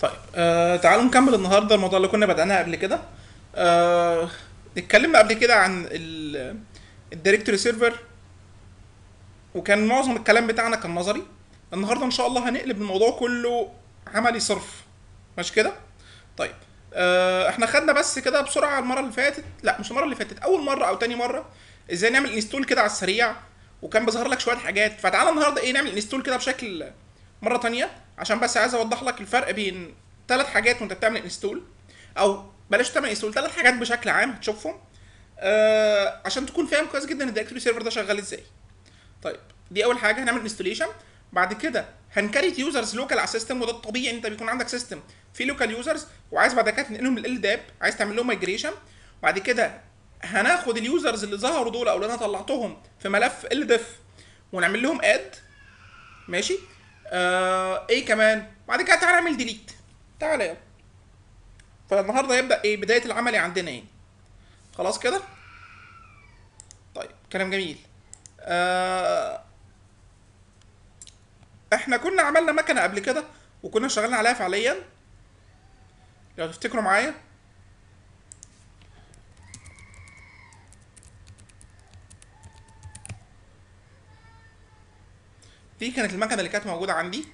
طيب آه تعالوا نكمل النهارده الموضوع اللي كنا بدأناه قبل كده آه اتكلمنا قبل كده عن الدايركتوري سيرفر وكان معظم الكلام بتاعنا كان نظري النهارده ان شاء الله هنقلب الموضوع كله عملي صرف مش كده طيب آه احنا خدنا بس كده بسرعه المره اللي فاتت لا مش المره اللي فاتت اول مره او تاني مره ازاي نعمل انستول كده على السريع وكان بيظهر لك شويه حاجات فتعالى النهارده ايه نعمل انستول كده بشكل مره تانية عشان بس عايز اوضح لك الفرق بين ثلاث حاجات وانت بتعمل انستول او بلاش تعمل انستول ثلاث حاجات بشكل عام هتشوفهم آه عشان تكون فاهم كويس جدا الدايركتوري سيرفر ده شغال ازاي طيب دي اول حاجه هنعمل انستوليشن بعد كده هنكريت يوزرز لوكال على السيستم وده الطبيعي انت بيكون عندك سيستم فيه لوكال يوزرز وعايز بعد كده تنقلهم لل داب عايز تعمل لهم مايجريشن بعد كده هناخد اليوزرز اللي ظهروا دول او اللي انا طلعتهم في ملف ال ديف ونعمل لهم اد ماشي آه ايه كمان بعد كده تعالى نعمل ديليت تعالى يلا فالنهارده يبدا ايه بدايه العملي عندنا ايه خلاص كده طيب كلام جميل آه احنا كنا عملنا مكنه قبل كده وكنا شغالين عليها فعليا لو تفتكروا معايا دي كانت المكنه اللي كانت موجوده عندي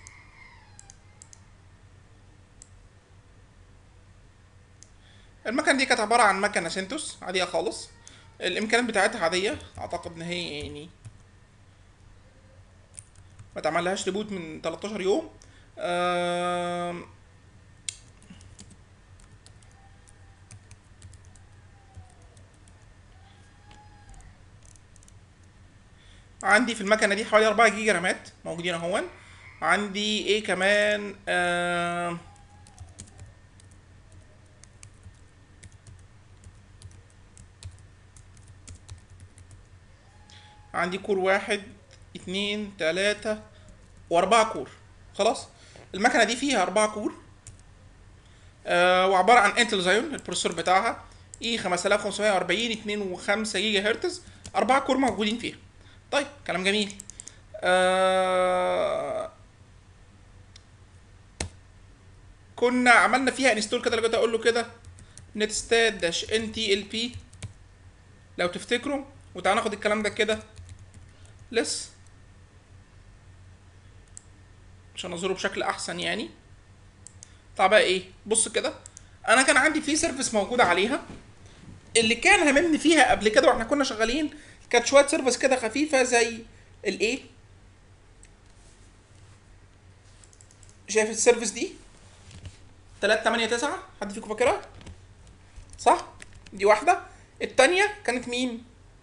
المكنه دي كانت عباره عن مكنه سنتوس عاديه خالص الامكانيات بتاعتها عاديه اعتقد ان هي يعني ما اتعملهاش ريبوت من 13 يوم آم، عندي في المكنه دي حوالي 4 جيجا رامات موجودين اهون عندي ايه كمان آم، عندي كور واحد اتنين تلاتة واربعة كور خلاص المكنة دي فيها اربعة كور آه وعبارة عن انتل زايون البروسيسور بتاعها اي 5540 2 و5 جيجا هرتز اربعة كور موجودين فيها طيب كلام جميل آه كنا عملنا فيها انستول كده اللي كنت اقول له كده نتستات داش ان تي ال بي لو تفتكروا وتعالى ناخد الكلام ده كده لس عشان اظهره بشكل احسن يعني طب بقى ايه بص كده انا كان عندي في سيرفيس موجوده عليها اللي كان هممني فيها قبل كده واحنا كنا شغالين كانت شويه سيرفيس كده خفيفه زي الايه شايف السيرفيس دي 389 حد فيكم فاكرها صح دي واحده التانية كانت مين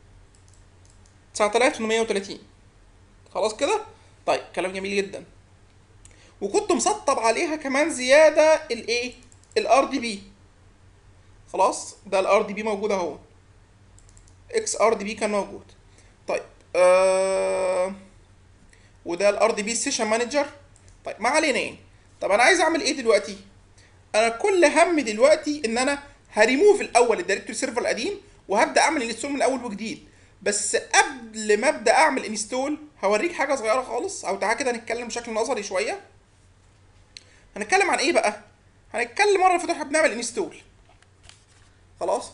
9830 خلاص كده طيب كلام جميل جدا وكنت مسطب عليها كمان زياده الايه الار دي بي خلاص ده الار دي بي موجود اهو اكس ار دي بي كان موجود طيب آه وده الار دي بي سيشن مانجر طيب ما علينا يعني طب انا عايز اعمل ايه دلوقتي انا كل هم دلوقتي ان انا هريموف الاول الدايركتوري سيرفر القديم وهبدا اعمل انستول من الاول وجديد بس قبل ما ابدا اعمل انستول هوريك حاجه صغيره خالص او تعالى كده نتكلم بشكل نظري شويه هنتكلم عن ايه بقى هنتكلم مره في احنا بنعمل انستول خلاص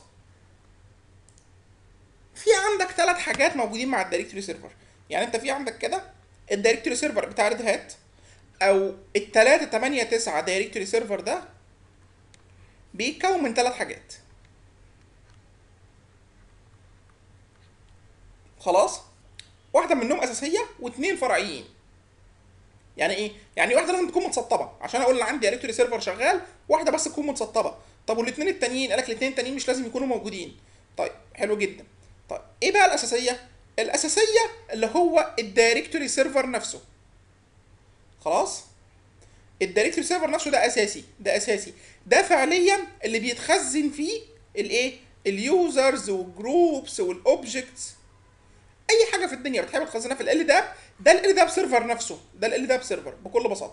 في عندك ثلاث حاجات موجودين مع الدايركتوري سيرفر يعني انت في عندك كده الدايركتوري سيرفر بتاع ريد هات او ال 389 دايركتوري سيرفر ده بيتكون من ثلاث حاجات خلاص واحده منهم اساسيه واثنين فرعيين يعني ايه يعني واحده لازم تكون متسطبه عشان اقول اللي عندي دايركتوري سيرفر شغال واحده بس تكون متسطبه طب والاثنين التانيين قالك الاثنين التانيين مش لازم يكونوا موجودين طيب حلو جدا طيب ايه بقى الاساسيه الاساسيه اللي هو الدايركتوري سيرفر نفسه خلاص الدايركتوري سيرفر نفسه ده اساسي ده اساسي ده فعليا اللي بيتخزن فيه الايه اليوزرز والجروبس والاوبجكتس اي حاجه في الدنيا بتحب تخزنها في ال داب ده ال داب سيرفر نفسه ده ال داب سيرفر بكل بساطه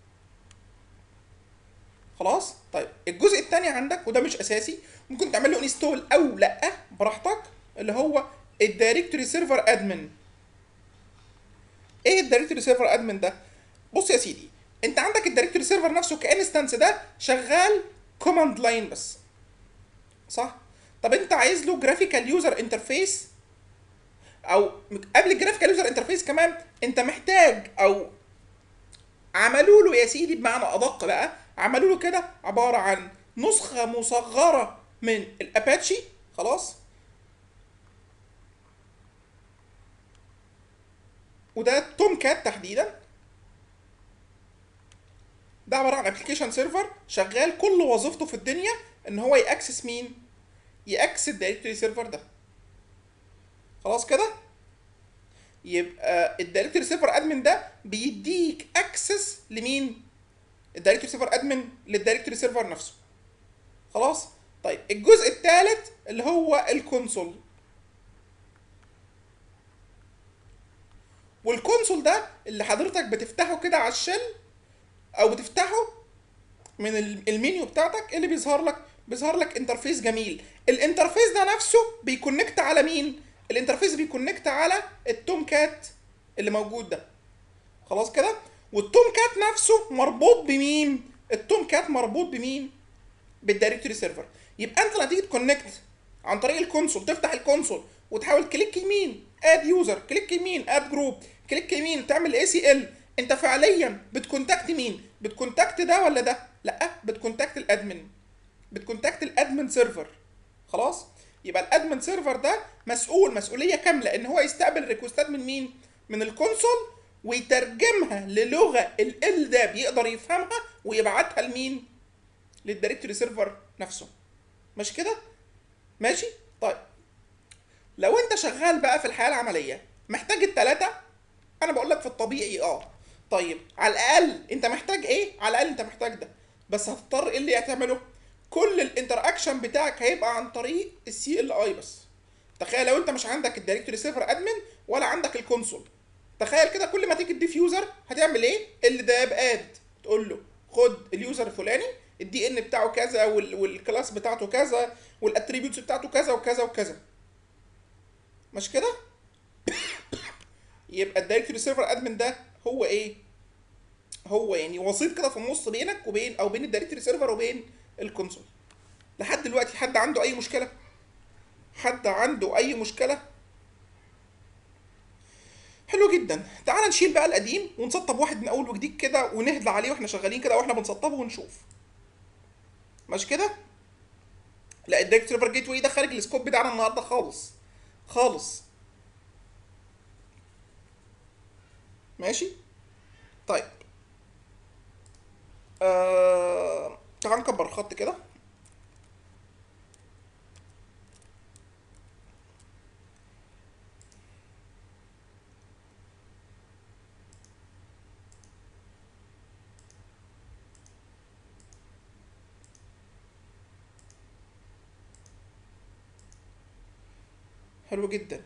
خلاص طيب الجزء الثاني عندك وده مش اساسي ممكن تعمل له انستول او لا براحتك اللي هو الدايركتوري سيرفر ادمن ايه الدايركتوري سيرفر ادمن ده بص يا سيدي انت عندك الدايركتوري سيرفر نفسه كانستنس ده شغال كوماند لاين بس صح طب انت عايز له جرافيكال يوزر انترفيس او قبل الجرافيكال يوزر انترفيس كمان انت محتاج او عملوا له يا سيدي بمعنى ادق بقى عملوا له كده عباره عن نسخه مصغره من الاباتشي خلاص وده توم كات تحديدا ده عباره عن ابلكيشن سيرفر شغال كل وظيفته في الدنيا ان هو ياكسس مين ياكسس الدايركتوري سيرفر ده خلاص كده يبقى الدايركتوري سيرفر ادمن ده بيديك اكسس لمين الدايركتوري سيرفر ادمن للدايركتوري سيرفر نفسه خلاص طيب الجزء الثالث اللي هو الكونسول والكونسول ده اللي حضرتك بتفتحه كده على الشل او بتفتحه من المنيو بتاعتك اللي بيظهر لك بيظهر لك انترفيس جميل الانترفيس ده نفسه بيكونكت على مين الانترفيس بيكونكت على التوم كات اللي موجود ده خلاص كده والتوم كات نفسه مربوط بمين التوم كات مربوط بمين بالدايركتوري سيرفر يبقى انت لما تيجي تكونكت عن طريق الكونسول تفتح الكونسول وتحاول كليك يمين اد يوزر كليك يمين اد جروب كليك يمين تعمل اي سي ال انت فعليا بتكونتاكت مين بتكونتاكت ده ولا ده لا بتكونتاكت الادمن بتكونتاكت الادمن سيرفر خلاص يبقى الادمن سيرفر ده مسؤول مسؤوليه كامله ان هو يستقبل ريكوستات من مين من الكونسول ويترجمها للغه ال ده بيقدر يفهمها ويبعتها لمين للدايركتوري سيرفر نفسه ماشي كده ماشي طيب لو انت شغال بقى في الحياه العمليه محتاج التلاتة انا بقول لك في الطبيعي اه طيب على الاقل انت محتاج ايه على الاقل انت محتاج ده بس هتضطر ايه اللي هتعمله كل الانتر اكشن بتاعك هيبقى عن طريق السي ال اي بس تخيل لو انت مش عندك الدايركتوري سيرفر ادمن ولا عندك الكونسول تخيل كده كل ما تيجي تضيف يوزر هتعمل ايه اللي ده باد تقول له خد اليوزر الفلاني الدي ان بتاعه كذا وال- والكلاس بتاعته كذا والاتريبيوتس بتاعته كذا وكذا وكذا مش كده يبقى الدايركتوري سيرفر ادمن ده هو ايه هو يعني وسيط كده في النص بينك وبين او بين الدايركتوري سيرفر وبين الكونسول لحد دلوقتي حد عنده اي مشكله حد عنده اي مشكله حلو جدا تعال نشيل بقى القديم ونسطب واحد من اول وجديد كده ونهدى عليه واحنا شغالين كده واحنا بنسطبه ونشوف ماشي كده لا الدايركت سيرفر جيت واي ده خارج السكوب بتاعنا النهارده خالص خالص ماشي طيب آه... تعال نكبر الخط كده حلو جدا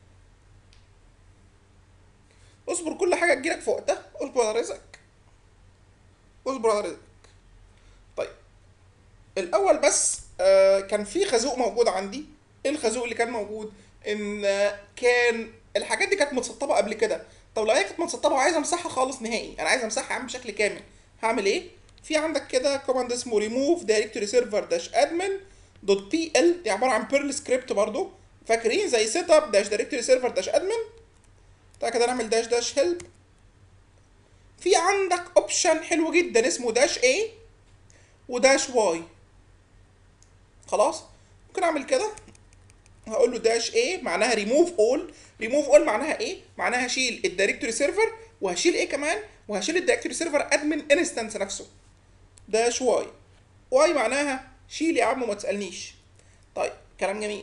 اصبر كل حاجه تجيلك في وقتها اصبر على رزقك اصبر على رزقك طيب الاول بس آه كان في خازوق موجود عندي ايه الخازوق اللي كان موجود ان آه، كان الحاجات دي كانت متسطبه قبل كده طب لو هي كانت متسطبه وعايز امسحها خالص نهائي انا عايز امسحها عم بشكل كامل هعمل ايه في عندك كده كوماند اسمه ريموف دايركتوري سيرفر داش ادمن دوت بي ال دي عباره عن بيرل سكريبت برضو فاكرين زي سيت اب داش دايركتوري سيرفر داش ادمن تعالى كده نعمل داش داش هيلب في عندك اوبشن حلو جدا اسمه داش اي وداش واي خلاص ممكن اعمل كده هقول له داش ايه معناها ريموف اول ريموف اول معناها ايه معناها هشيل الدايركتوري سيرفر وهشيل ايه كمان وهشيل الدايركتوري سيرفر ادمن انستنس نفسه داش واي واي معناها شيل يا عم وما تسالنيش طيب كلام جميل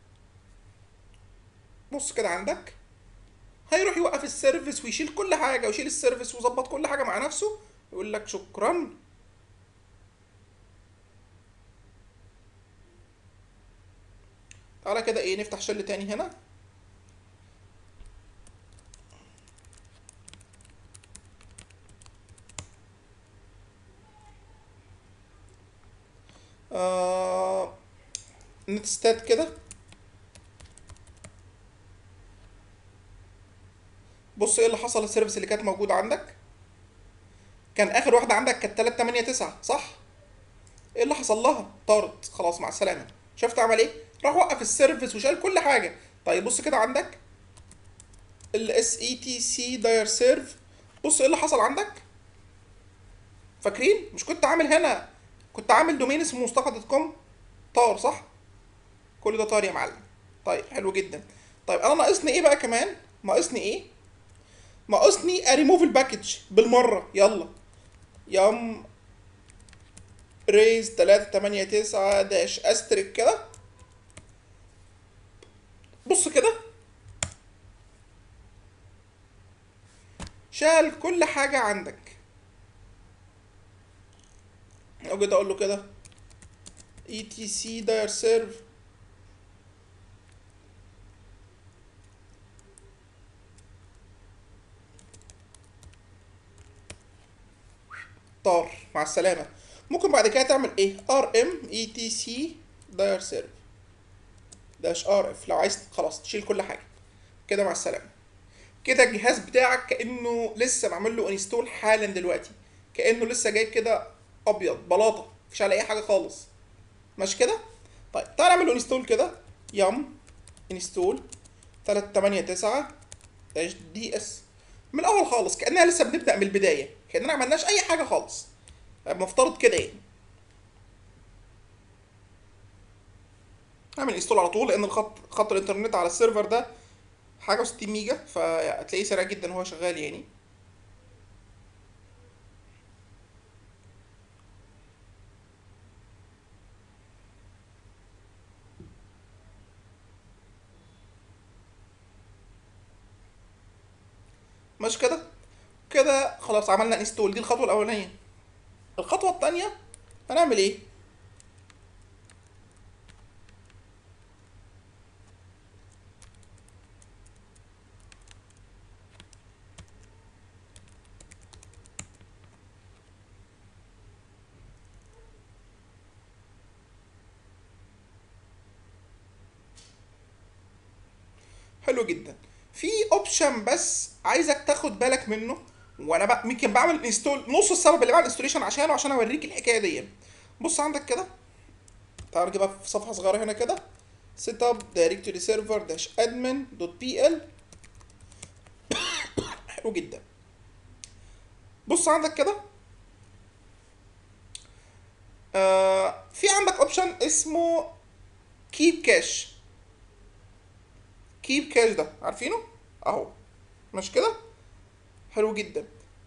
بص كده عندك هيروح يوقف السيرفيس ويشيل كل حاجه ويشيل السيرفيس ويظبط كل حاجه مع نفسه يقول لك شكرا تعالى كده ايه نفتح شل تاني هنا آه... نتستات كده بص ايه اللي حصل للسيرفيس اللي كانت موجوده عندك كان اخر واحده عندك كانت 389 صح ايه اللي حصل لها طارت خلاص مع السلامه شفت عمل ايه راح وقف السيرفيس وشال كل حاجه طيب بص كده عندك الاس اي تي سي داير سيرف بص ايه اللي حصل عندك فاكرين مش كنت عامل هنا كنت عامل دومين اسمه مصطفى دوت كوم طار صح كل ده طار يا معلم طيب حلو جدا طيب انا ناقصني ايه بقى كمان ناقصني ايه ناقصني اريموف الباكج بالمره يلا يم ريز 389 داش استريك كده بص كده شال كل حاجة عندك لو جيت اقول له كده اي تي سي داير سيرف طار مع السلامة ممكن بعد كده تعمل ايه ار ام اي تي سي داير سيرف داش ار اف لو عايز خلاص تشيل كل حاجة كده مع السلامة كده الجهاز بتاعك كانه لسه معمول له انستول حالا دلوقتي كانه لسه جاي كده ابيض بلاطه مفيش على اي حاجه خالص ماشي كده طيب تعال نعمل له انستول كده يم انستول 389 داش دي اس من الاول خالص كاننا لسه بنبدا من البدايه كاننا ما عملناش اي حاجه خالص مفترض كده يعني اعمل انستول على طول لان الخط خط الانترنت على السيرفر ده حاجه و60 ميجا فهتلاقيه سريع جدا وهو شغال يعني مش كده كده خلاص عملنا انستول دي الخطوه الاولانيه الخطوه الثانيه هنعمل ايه حلو جدا في اوبشن بس عايزك تاخد بالك منه وانا بقى يمكن بعمل انستول نص السبب اللي بعمل انستوليشن عشانه عشان اوريك الحكايه دي بص عندك كده تعال نجيبها في صفحه صغيره هنا كده سيت اب دايركتوري سيرفر داش ادمن دوت بي ال حلو جدا بص عندك كده آه في عندك اوبشن اسمه كيب كاش كيب كاش ده عارفينه اهو مش كده حلو جدا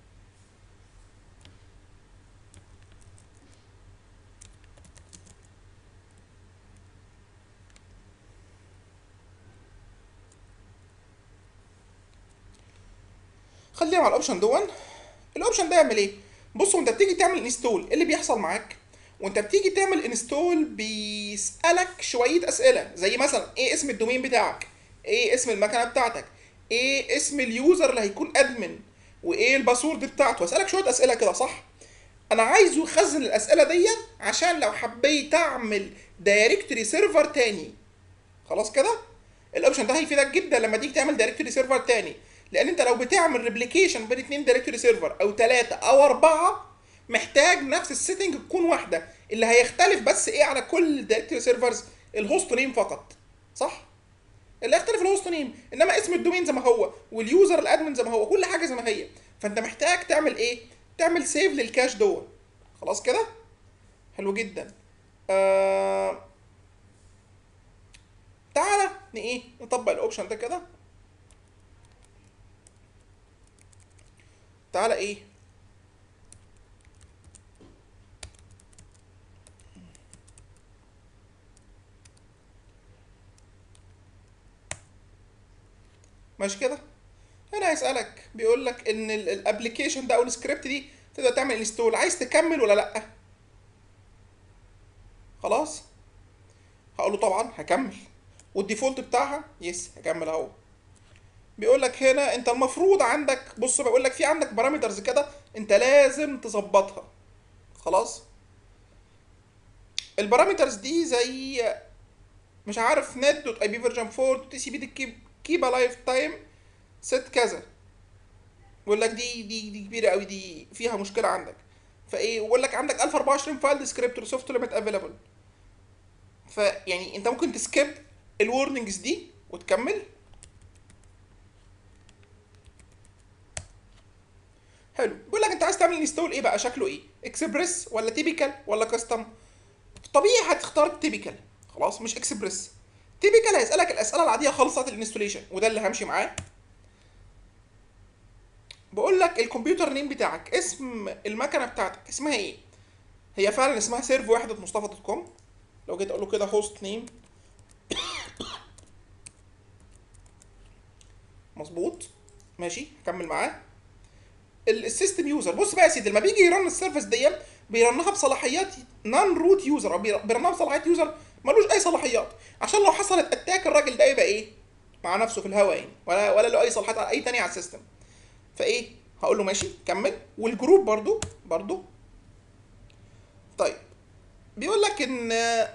خلينا مع الاوبشن دون الاوبشن ده يعمل ايه بص وانت بتيجي تعمل انستول ايه اللي بيحصل معاك وانت بتيجي تعمل انستول بيسالك شويه اسئله زي مثلا ايه اسم الدومين بتاعك ايه اسم المكنه بتاعتك ايه اسم اليوزر اللي هيكون ادمن وايه الباسورد بتاعته اسالك شويه اسئله كده صح انا عايزه يخزن الاسئله دي عشان لو حبيت اعمل دايركتوري سيرفر تاني خلاص كده الاوبشن ده هيفيدك جدا لما تيجي تعمل دايركتوري سيرفر تاني لان انت لو بتعمل ريبليكيشن بين اتنين دايركتوري سيرفر او ثلاثه او اربعه محتاج نفس السيتنج تكون واحده اللي هيختلف بس ايه على كل دايركتوري سيرفرز الهوست نيم فقط صح اللي هيختلف الهوست نيم انما اسم الدومين زي ما هو واليوزر الادمن زي ما هو كل حاجه زي ما هي فانت محتاج تعمل ايه تعمل سيف للكاش دول خلاص كده حلو جدا آه... تعالى ن- ايه نطبق الاوبشن ده كده تعالى ايه ماشي كده هنا هيسألك بيقول لك ان الابلكيشن ده او السكريبت دي تقدر تعمل انستول عايز تكمل ولا لا خلاص هقول له طبعا هكمل والديفولت بتاعها يس هكمل اهو بيقول لك هنا انت المفروض عندك بص بيقول لك في عندك بارامترز كده انت لازم تظبطها خلاص البارامترز دي زي مش عارف نت دوت اي بي فيرجن 4 دوت تي سي بي دي كيب كيب الايف تايم ست كذا بيقول لك دي دي دي كبيره قوي دي فيها مشكله عندك فايه ويقول لك عندك 1024 فايل ديسكريبتور سوفت ليميت افيلابل فيعني انت ممكن تسكيب الورنينجز دي وتكمل حلو بيقول لك انت عايز تعمل انستول ايه بقى شكله ايه اكسبريس ولا تيبيكال ولا كاستم طبيعي هتختار تيبيكال خلاص مش اكسبريس تيبيكال هيسالك الاسئله العاديه خالص بتاعت الانستوليشن وده اللي همشي معاه بقول لك الكمبيوتر نيم بتاعك اسم المكنه بتاعتك اسمها ايه هي فعلا اسمها سيرف وحده مصطفى دوت كوم لو جيت اقول له كده هوست نيم مظبوط ماشي هكمل معاه ال- السيستم يوزر بص بقى يا سيدي لما بيجي يرن السيرفيس دي بيرنها بصلاحيات نون روت يوزر او بير- بيرنها بصلاحيات يوزر ملوش اي صلاحيات عشان لو حصلت اتاك الراجل ده يبقى ايه مع نفسه في الهواء يعني ولا ولا له اي صلاحيات على اي تاني على السيستم فايه هقول له ماشي كمل والجروب برضو برضو طيب بيقول لك ان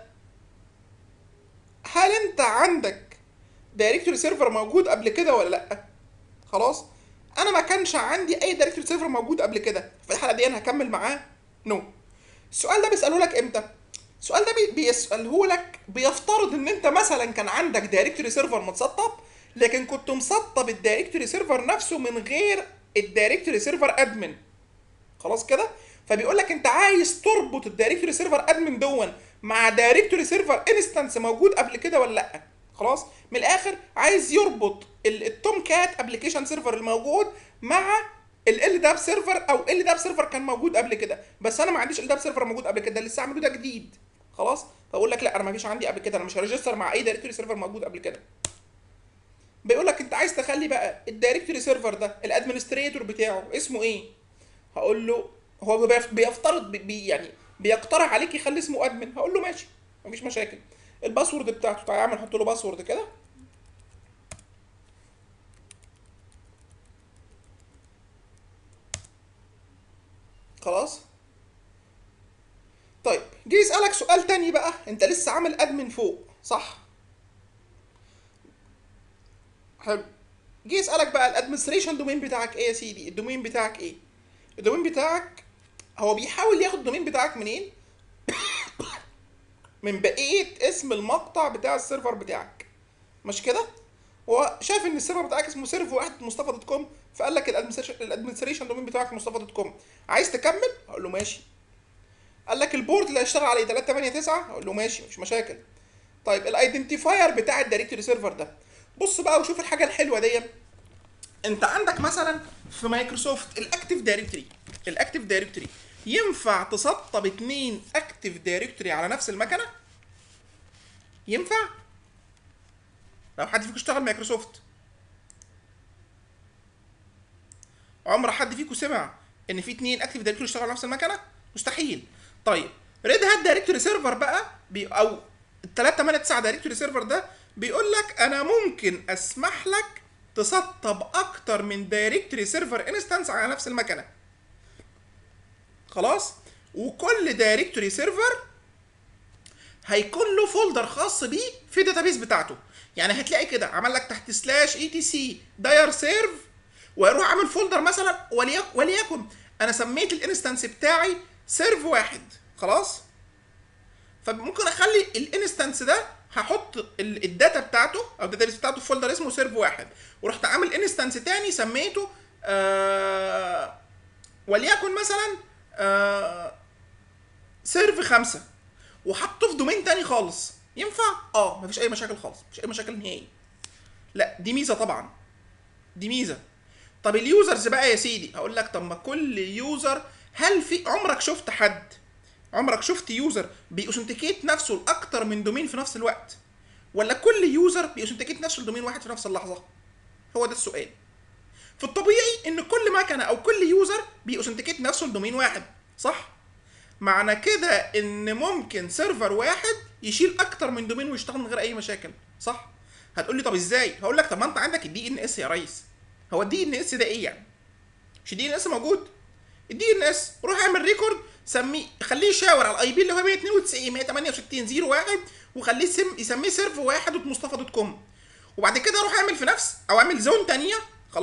هل انت عندك دايركتوري سيرفر موجود قبل كده ولا لا خلاص انا ما كانش عندي اي دايركتوري سيرفر موجود قبل كده في الحلقه دي انا هكمل معاه نو no. السؤال ده بيساله لك امتى السؤال ده بي- بيساله لك بيفترض ان انت مثلا كان عندك دايركتوري سيرفر متسطب لكن كنت مسطب الدايركتوري سيرفر نفسه من غير الدايركتوري سيرفر ادمن خلاص كده فبيقول لك انت عايز تربط الدايركتوري سيرفر ادمن دون مع دايركتوري سيرفر انستنس موجود قبل كده ولا لا خلاص من الاخر عايز يربط التوم كات ابلكيشن سيرفر الموجود مع ال داب سيرفر او ال داب سيرفر كان موجود قبل كده بس انا ما عنديش ال داب سيرفر موجود قبل كده لسه عامله ده جديد خلاص فاقول لك لا انا ما فيش عندي قبل كده انا مش هريجستر مع اي دايركتوري سيرفر موجود قبل كده بيقول لك انت عايز تخلي بقى الدايركتوري سيرفر ده الادمنستريتور بتاعه اسمه ايه هقول له هو بيف- بيفترض بي- بي يعني بيقترح عليك يخلي اسمه ادمن هقول له ماشي مفيش مشاكل الباسورد بتاعته تعالى اعمل احط له باسورد كده خلاص طيب جه يسألك سؤال تاني بقى انت لسه عامل ادمن فوق صح حلو جه يسألك بقى الادمنستريشن دومين بتاعك ايه يا سيدي الدومين بتاعك ايه الدومين بتاعك هو بيحاول ياخد الدومين بتاعك منين من بقيه اسم المقطع بتاع السيرفر بتاعك مش كده هو شايف ان السيرفر بتاعك اسمه سيرف واحد مصطفى دوت كوم فقال لك الادمنستريشن الادمنستريشن دومين بتاعك مصطفى دوت كوم عايز تكمل اقول له ماشي قال لك البورد اللي هيشتغل عليه 389 اقول له ماشي مش مشاكل طيب الايدنتيفاير بتاع الدايركتوري سيرفر ده بص بقى وشوف الحاجه الحلوه دي انت عندك مثلا في مايكروسوفت الاكتيف دايركتوري الاكتيف دايركتوري ينفع تسطب اتنين اكتيف دايركتوري على نفس المكنه ينفع لو حد فيكم اشتغل مايكروسوفت عمر حد فيكم سمع ان في اتنين اكتيف دايركتوري يشتغلوا على نفس المكنه مستحيل طيب ريد هات دايركتوري سيرفر بقى بي او ال 389 دايركتوري سيرفر ده بيقول لك انا ممكن اسمح لك تسطب اكتر من دايركتوري سيرفر انستنس على نفس المكنه خلاص وكل دايركتوري سيرفر هيكون له فولدر خاص بيه في الداتابيس بتاعته يعني هتلاقي كده عمل لك تحت سلاش اي تي سي داير سيرف ويروح عامل فولدر مثلا وليك- وليكن انا سميت الانستنس بتاعي سيرف واحد خلاص فممكن اخلي الانستنس ده هحط ال- الداتا بتاعته او الداتابيس بتاعته في فولدر اسمه سيرف واحد ورحت عامل انستنس تاني سميته آه وليكن مثلا آه سيرف خمسة وحطه في دومين تاني خالص ينفع؟ اه مفيش اي مشاكل خالص مفيش اي مشاكل نهائي لا دي ميزه طبعا دي ميزه طب اليوزرز بقى يا سيدي هقول لك طب ما كل يوزر هل في عمرك شفت حد عمرك شفت يوزر بيأوثنتيكيت نفسه لاكتر من دومين في نفس الوقت ولا كل يوزر بيأوثنتيكيت نفسه لدومين واحد في نفس اللحظه هو ده السؤال في الطبيعي ان كل مكنه او كل يوزر بيأوثنتيكيت نفسه لدومين واحد صح معنى كده ان ممكن سيرفر واحد يشيل اكتر من دومين ويشتغل من غير اي مشاكل صح هتقول لي طب ازاي هقول لك طب ما انت عندك الدي ان اس يا ريس هو الدي ان اس ده ايه يعني مش الدي ان اس موجود الدي ان اس روح اعمل ريكورد سميه خليه يشاور على الاي بي اللي هو 192 168 01 وخليه سم يسميه سيرف واحد دوت مصطفى دوت كوم وبعد كده روح اعمل في نفس او اعمل زون تانية خلاص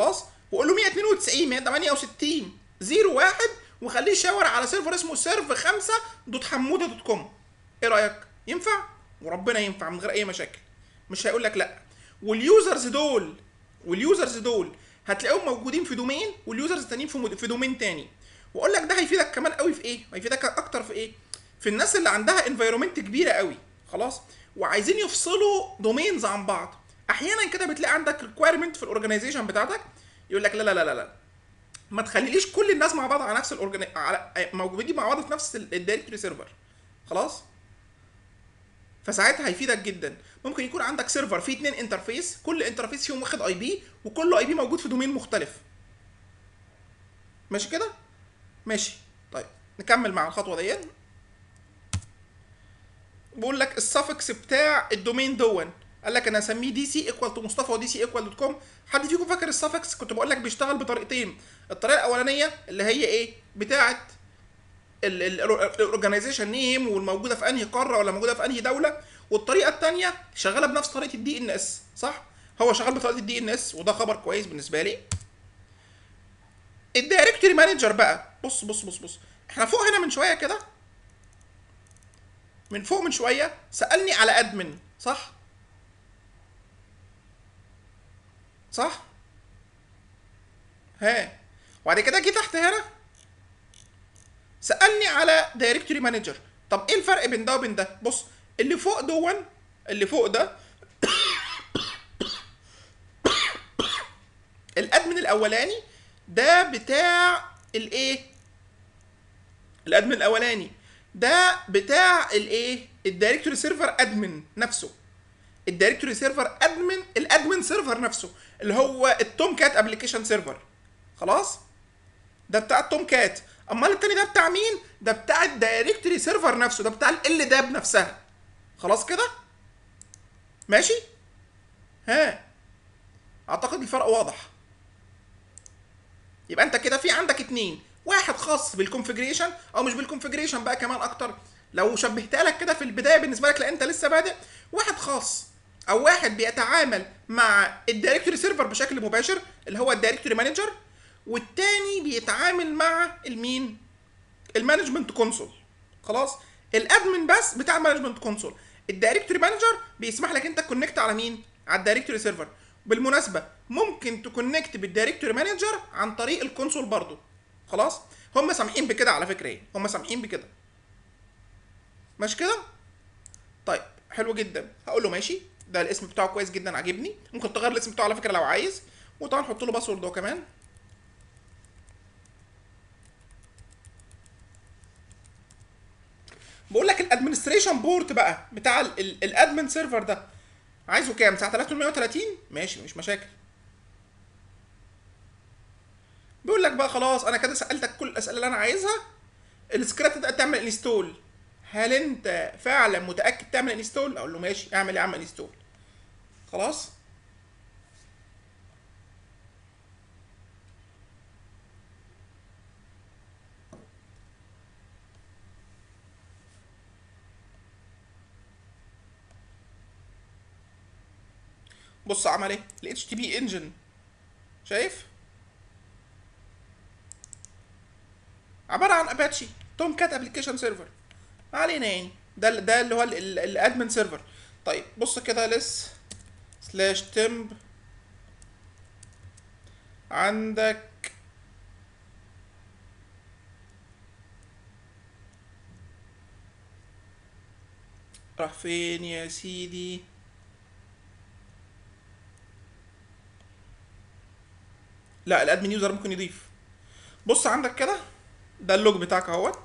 وقول له 192 168 01 وخليه يشاور على سيرفر اسمه سيرف 5 دوت حموده دوت كوم ايه رايك ينفع وربنا ينفع من غير اي مشاكل مش هيقول لك لا واليوزرز دول واليوزرز دول هتلاقيهم موجودين في دومين واليوزرز التانيين في مد- في دومين تاني واقول لك ده هيفيدك كمان قوي في ايه هيفيدك اكتر في ايه في الناس اللي عندها انفايرمنت كبيره قوي خلاص وعايزين يفصلوا دومينز عن بعض احيانا كده بتلاقي عندك ريكويرمنت في الاورجنايزيشن بتاعتك يقول لك لا لا لا لا لا ما تخليليش كل الناس مع بعض على نفس الاورجن على موجودين مع بعض في نفس الدايركتوري سيرفر خلاص فساعتها هيفيدك جدا ممكن يكون عندك سيرفر فيه اتنين انترفيس كل انترفيس فيهم واخد اي بي وكل اي بي موجود في دومين مختلف ماشي كده ماشي طيب نكمل مع الخطوه دي بقول لك السفكس بتاع الدومين دون قال لك انا اسميه دي سي ايكوال تو مصطفى ودي سي ايكوال دوت كوم حد فيكم فاكر السفكس كنت بقول لك بيشتغل بطريقتين الطريقه الاولانيه اللي هي ايه بتاعه الاورجنايزيشن نيم والموجوده في انهي قاره ولا موجوده في انهي دوله والطريقه الثانيه شغاله بنفس طريقه الدي ان اس صح هو شغال بطريقه الدي ان اس وده خبر كويس بالنسبه لي الدايركتوري مانجر بقى بص بص بص بص احنا فوق هنا من شويه كده من فوق من شويه سالني على ادمن صح صح ها وبعد كده جه تحت هنا سالني على دايركتوري مانجر طب ايه الفرق بين ده وبين ده بص اللي فوق دون اللي فوق ده الادمن الاولاني ده بتاع الايه الادمن الاولاني ده بتاع الايه الدايركتوري سيرفر ادمن نفسه الدايركتوري سيرفر ادمن الادمن سيرفر نفسه اللي هو التوم كات ابلكيشن سيرفر خلاص ده بتاع التوم كات امال التاني ده بتاع مين ده بتاع الدايركتوري سيرفر نفسه ده بتاع ال داب نفسها خلاص كده ماشي ها اعتقد الفرق واضح يبقى انت كده في عندك اتنين واحد خاص بالكونفجريشن او مش بالكونفجريشن بقى كمان اكتر لو شبهتها لك كده في البدايه بالنسبه لك لان انت لسه بادئ واحد خاص او واحد بيتعامل مع الدايركتوري سيرفر بشكل مباشر اللي هو الدايركتوري مانجر والتاني بيتعامل مع المين المانجمنت كونسول خلاص الادمن بس بتاع المانجمنت كونسول الدايركتوري مانجر بيسمح لك انت تكونكت على مين على الدايركتوري سيرفر بالمناسبه ممكن تكونكت بالدايركتوري مانجر عن طريق الكونسول برضو خلاص هم سامحين بكده على فكره ايه هم سامحين بكده ماشي كده طيب حلو جدا هقول له ماشي ده الاسم بتاعه كويس جدا عاجبني ممكن تغير الاسم بتاعه على فكره لو عايز وطبعا حط له باسورد هو كمان بقول لك الادمنستريشن بورت بقى بتاع الادمن سيرفر ده عايزه كام 9830 ماشي مش مشاكل بيقول لك بقى خلاص انا كده سالتك كل الاسئله اللي انا عايزها السكريبت ده تعمل انستول هل انت فعلا متاكد تعمل انستول اقول له ماشي اعمل يا عم انستول خلاص بص عمل ايه ال HTTP انجن شايف عباره عن اباتشي توم كات ابلكيشن سيرفر ما علينا يعني ده ده اللي هو الادمن سيرفر طيب بص كده لس سلاش تمب عندك راح فين يا سيدي لا الادمن يوزر ممكن يضيف بص عندك كده ده اللوج بتاعك اهوت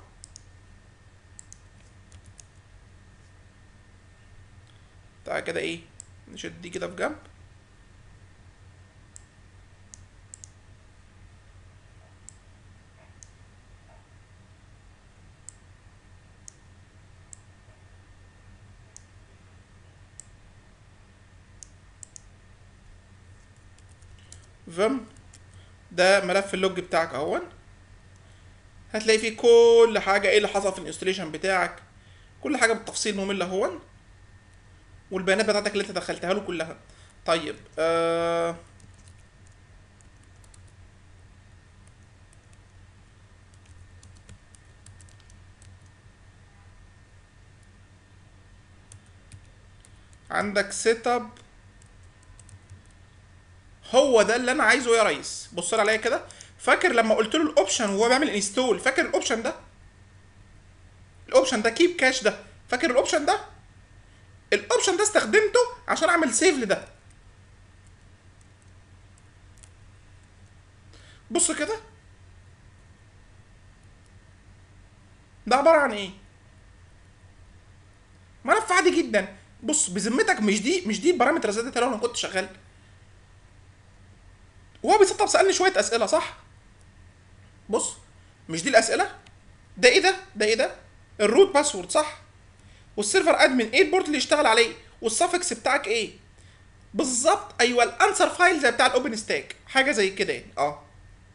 تعالى كده ايه نشد دي كده في جنب فيم ده ملف اللوج بتاعك اهون هتلاقي فيه كل حاجه ايه اللي حصل في الانستليشن بتاعك كل حاجه بالتفصيل ممل اهون والبيانات بتاعتك اللي انت دخلتها له كلها طيب آه عندك سيت اب هو ده اللي انا عايزه يا ريس بص لي عليا كده فاكر لما قلت له الاوبشن وهو بيعمل انستول فاكر الاوبشن ده الاوبشن ده كيب كاش ده فاكر الاوبشن ده الاوبشن ده استخدمته عشان اعمل سيف لده بص كده ده عباره عن ايه ملف عادي جدا بص بذمتك مش دي مش دي البارامتر زادت لو انا كنت شغال وهو بيسطب سالني شويه اسئله صح بص مش دي الاسئله ده ايه ده ده ايه ده الروت باسورد صح والسيرفر ادمن ايه البورت اللي يشتغل عليه والسفكس بتاعك ايه بالظبط ايوه الانسر فايل زي بتاع الاوبن ستاك حاجه زي كده يعني اه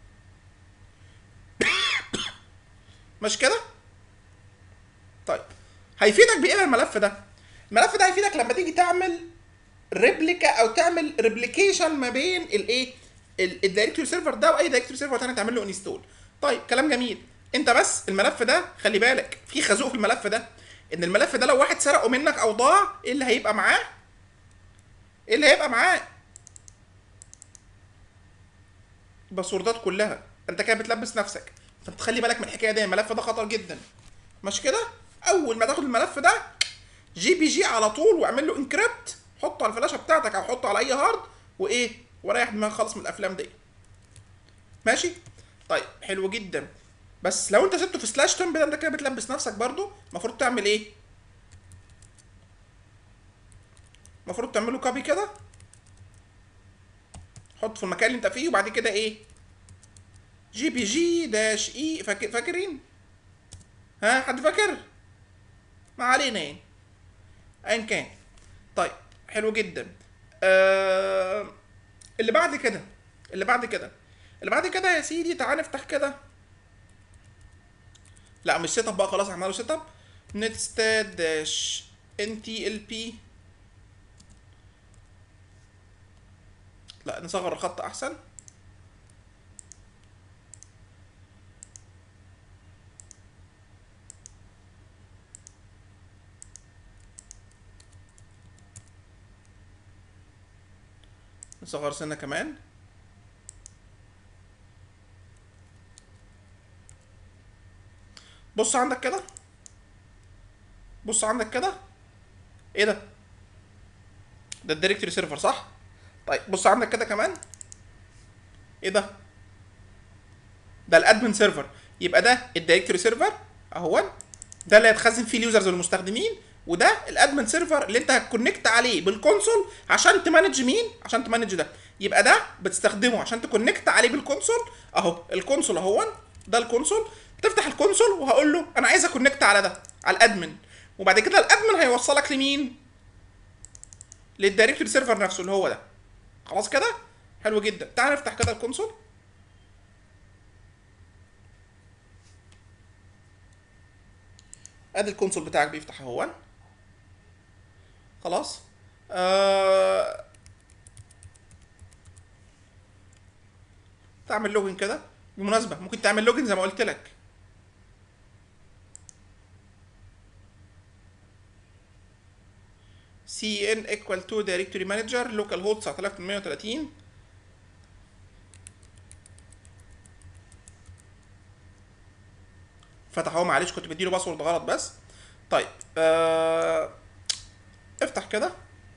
مش كده طيب هيفيدك بايه الملف ده الملف ده هيفيدك لما تيجي تعمل ريبليكا او تعمل ريبليكيشن ما بين الايه الدايركتوري سيرفر ده واي دايركتوري سيرفر تاني تعمل له انستول طيب كلام جميل انت بس الملف ده خلي بالك في خازوق في الملف ده ان الملف ده لو واحد سرقه منك او ضاع ايه اللي هيبقى معاه ايه اللي هيبقى معاه الباسوردات كلها انت كده بتلبس نفسك فانت تخلي بالك من الحكايه دي الملف ده خطر جدا مش كده اول ما تاخد الملف ده جي بي جي على طول واعمل له انكريبت حطه على الفلاشه بتاعتك او حطه على اي هارد وايه وريح دماغك خالص من الافلام دي ماشي طيب حلو جدا بس لو انت سبته في سلاش تمب ده انت كده بتلبس نفسك برضو المفروض تعمل ايه المفروض تعمله كوبي كده حط في المكان اللي انت فيه وبعد كده ايه جي بي جي داش اي فاكر فاكرين ها حد فاكر ما علينا يعني ايا كان طيب حلو جدا آه اللي بعد كده اللي بعد كده اللي بعد كده يا سيدي تعال نفتح كده لا مش سيت اب بقى خلاص عملوا سيت اب نتستات داش ان تي ال بي لا نصغر الخط احسن نصغر سنة كمان بص عندك كده بص عندك كده ايه ده ده الدايركتوري سيرفر صح طيب بص عندك كده كمان ايه ده ده الادمن سيرفر يبقى ده الدايركتوري سيرفر اهو ده اللي هيتخزن فيه اليوزرز والمستخدمين وده الادمن سيرفر اللي انت هتكونكت عليه بالكونسول عشان تمانج مين عشان تمانج ده يبقى ده بتستخدمه عشان تكونكت عليه بالكونسول اهو الكونسول اهو ده الكونسول تفتح الكونسول وهقول له انا عايز اكونكت على ده على الادمن وبعد كده الادمن هيوصلك لمين للدايركتوري سيرفر نفسه اللي هو ده خلاص كده حلو جدا تعال نفتح كده الكونسول ادي الكونسول بتاعك بيفتح اهو خلاص آه... تعمل لوجن كده بالمناسبة ممكن تعمل لوجن زي ما قلت لك cn equal to directory manager local host 9830 فتح اهو معلش كنت بديله باسورد غلط بس طيب آه... افتح كده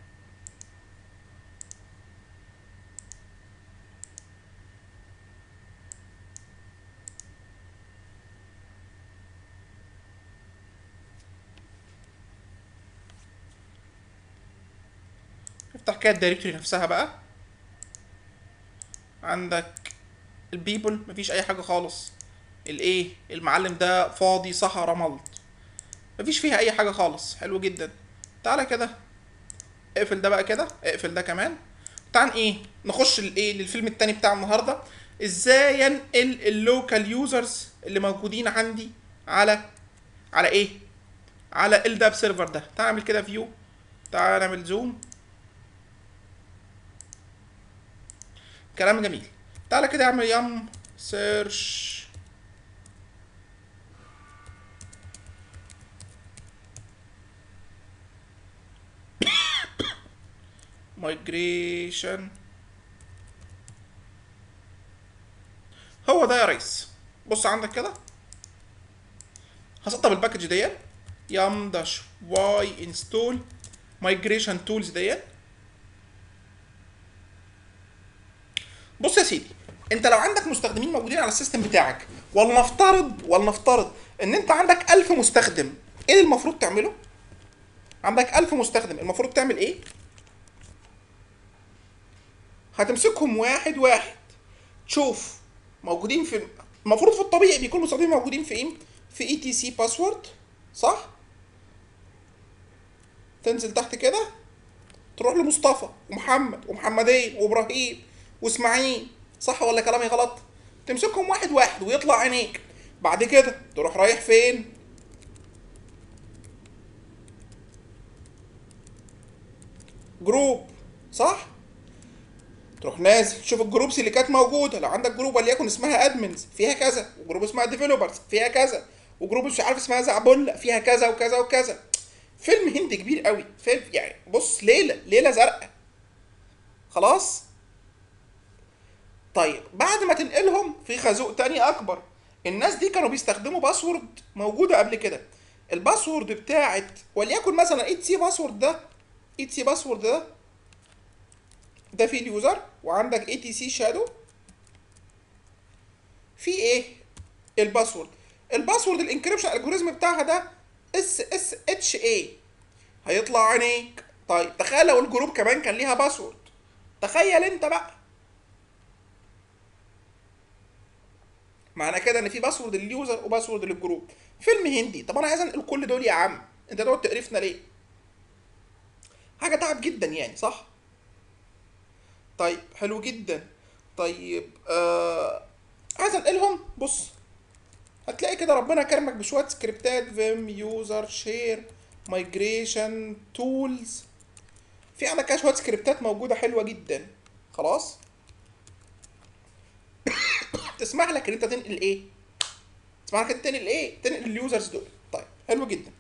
افتح كده الدايركتوري نفسها بقى عندك البيبل مفيش اي حاجه خالص الايه المعلم ده فاضي صحرا ملط مفيش فيها اي حاجه خالص حلو جدا تعالى كده اقفل ده بقى كده اقفل ده كمان تعال ايه نخش الايه للفيلم التاني بتاع النهارده ازاي انقل اللوكال يوزرز اللي موجودين عندي على على ايه على ال داب سيرفر ده تعال نعمل كده فيو تعال نعمل زوم كلام جميل تعالى كده اعمل يم سيرش migration هو ده يا ريس بص عندك كده هسطب الباكج ديت يام داش واي انستول مايجريشن تولز ديت بص يا سيدي انت لو عندك مستخدمين موجودين على السيستم بتاعك ولنفترض ولنفترض ان انت عندك 1000 مستخدم ايه اللي المفروض تعمله عندك 1000 مستخدم المفروض تعمل ايه هتمسكهم واحد واحد تشوف موجودين في المفروض في الطبيعي بيكون المستخدمين موجودين في ايه في اي تي سي باسورد صح تنزل تحت كده تروح لمصطفى ومحمد ومحمدين وابراهيم واسماعيل صح ولا كلامي غلط تمسكهم واحد واحد ويطلع عينيك بعد كده تروح رايح فين جروب صح تروح نازل تشوف الجروبس اللي كانت موجوده لو عندك جروب وليكن اسمها ادمنز فيها كذا وجروب اسمها ديفلوبرز فيها كذا وجروب مش عارف اسمها زعبله فيها كذا وكذا وكذا فيلم هندي كبير قوي فيلم يعني بص ليله ليله زرقاء خلاص طيب بعد ما تنقلهم في خازوق تاني اكبر الناس دي كانوا بيستخدموا باسورد موجوده قبل كده الباسورد بتاعت وليكن مثلا اي سي باسورد ده اي سي باسورد ده ده في اليوزر وعندك اي تي سي شادو في ايه الباسورد الباسورد الانكريبشن الجوريزم بتاعها ده اس اس اتش اي هيطلع عينيك طيب تخيل لو الجروب كمان كان ليها باسورد تخيل انت بقى معنى كده ان في باسورد لليوزر وباسورد للجروب فيلم هندي طب انا عايز انقل كل دول يا عم انت تقعد تقرفنا ليه حاجه تعب جدا يعني صح طيب حلو جدا طيب آه عايز انقلهم بص هتلاقي كده ربنا كرمك بشويه سكريبتات فيم يوزر شير مايجريشن تولز في عندك كده شويه سكريبتات موجوده حلوه جدا خلاص تسمح لك ان انت تنقل ايه تسمح لك انت تنقل ايه تنقل اليوزرز دول طيب حلو جدا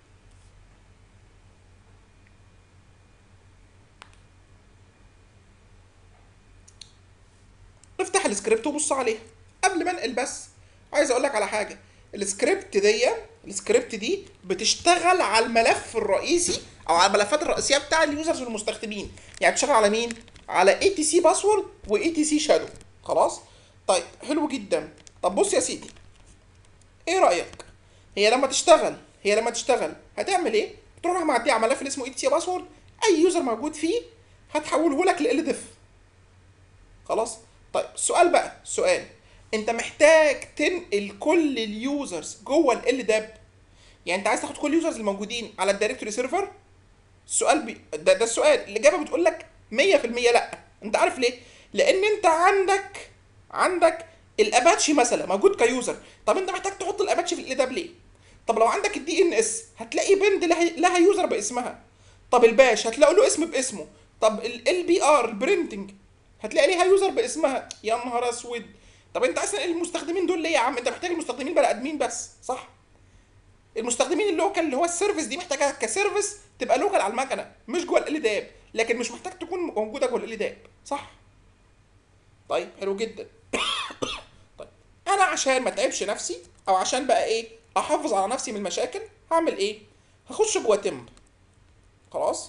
افتح السكريبت وبص عليها قبل ما انقل بس عايز اقول لك على حاجه السكريبت دي السكريبت دي بتشتغل على الملف الرئيسي او على الملفات الرئيسيه بتاع اليوزرز والمستخدمين يعني بتشتغل على مين على اي تي سي باسورد واي تي سي شادو خلاص طيب حلو جدا طب بص يا سيدي ايه رايك هي لما تشتغل هي لما تشتغل هتعمل ايه تروح معديه على ملف اللي اسمه اي تي سي باسورد اي يوزر موجود فيه هتحوله لك ل ديف خلاص طيب السؤال بقى السؤال انت محتاج تنقل كل اليوزرز جوه ال داب يعني انت عايز تاخد كل اليوزرز الموجودين على الدايركتوري سيرفر السؤال بي... ده, ده السؤال الاجابه بتقول لك 100% لا انت عارف ليه لان انت عندك عندك الاباتشي مثلا موجود كيوزر طب انت محتاج تحط الاباتشي في ال داب ليه طب لو عندك الدي ان اس هتلاقي بند لها, لها يوزر باسمها طب الباش هتلاقي له اسم باسمه طب ال بي ار البرنتنج هتلاقي ليها يوزر باسمها يا نهار اسود طب انت اصلا المستخدمين دول ليه يا عم انت محتاج المستخدمين بني ادمين بس صح المستخدمين اللوكال اللي هو السيرفيس دي محتاجه كسيرفيس تبقى لوكال على المكنه مش جوه ال داب لكن مش محتاج تكون موجوده جوه ال داب صح طيب حلو جدا طيب انا عشان ما اتعبش نفسي او عشان بقى ايه احافظ على نفسي من المشاكل هعمل ايه هخش جوه تمب خلاص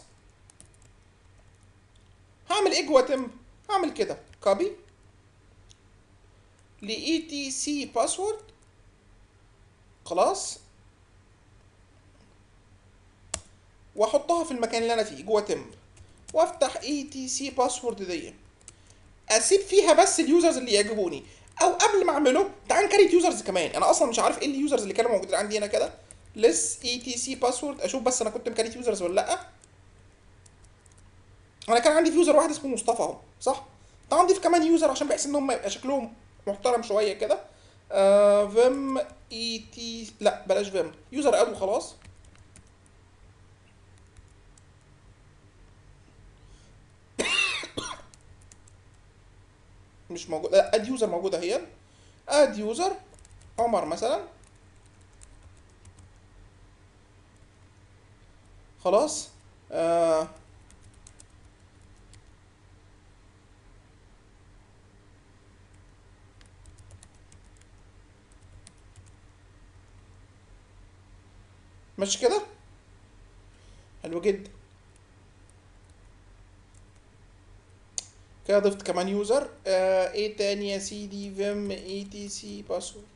هعمل ايه جوه تمب هعمل كده كوبي ل اي سي باسورد خلاص واحطها في المكان اللي انا فيه جوه تمب وافتح اي تي سي باسورد دي اسيب فيها بس اليوزرز اللي يعجبوني او قبل ما اعمله تعال نكريت يوزرز كمان انا اصلا مش عارف ايه اليوزرز اللي كانوا موجودين عندي هنا كده لس اي تي سي باسورد اشوف بس انا كنت مكريت يوزرز ولا لا انا كان عندي في يوزر واحد اسمه مصطفى اهو صح تعال نضيف كمان يوزر عشان بحيث ان هم يبقى شكلهم محترم شويه كده آه فيم اي تي لا بلاش فيم يوزر اد وخلاص مش موجود لا اد يوزر موجوده اهي اد يوزر عمر مثلا خلاص آه ماشي كده حلو جدا كده ضفت كمان يوزر آه ايه تاني يا سيدي فيم اي تي سي باسورد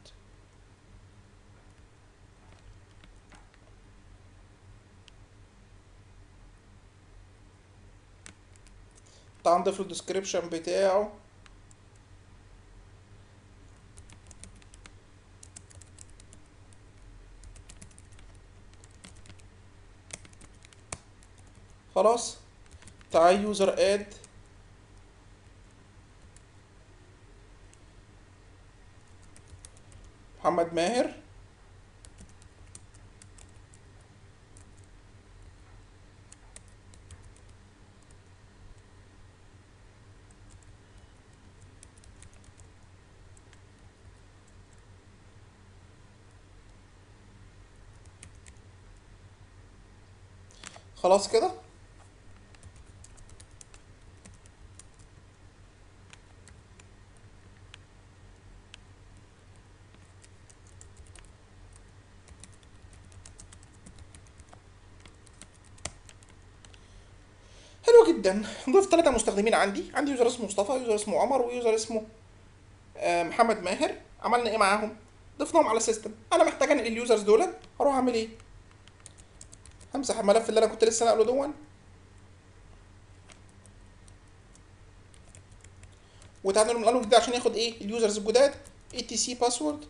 تعال نضيف له الديسكريبشن بتاعه خلاص تعال يوزر اد محمد ماهر خلاص كده حلو جدا ضفت ثلاثة مستخدمين عندي عندي يوزر اسمه مصطفى يوزر اسمه عمر ويوزر اسمه آه، محمد ماهر عملنا ايه معاهم ضفناهم على السيستم انا محتاج انقل اليوزرز دول هروح اعمل ايه همسح الملف اللي انا كنت لسه ناقله دون وتعالوا نقله جديد عشان ياخد ايه اليوزرز الجداد اي تي سي باسورد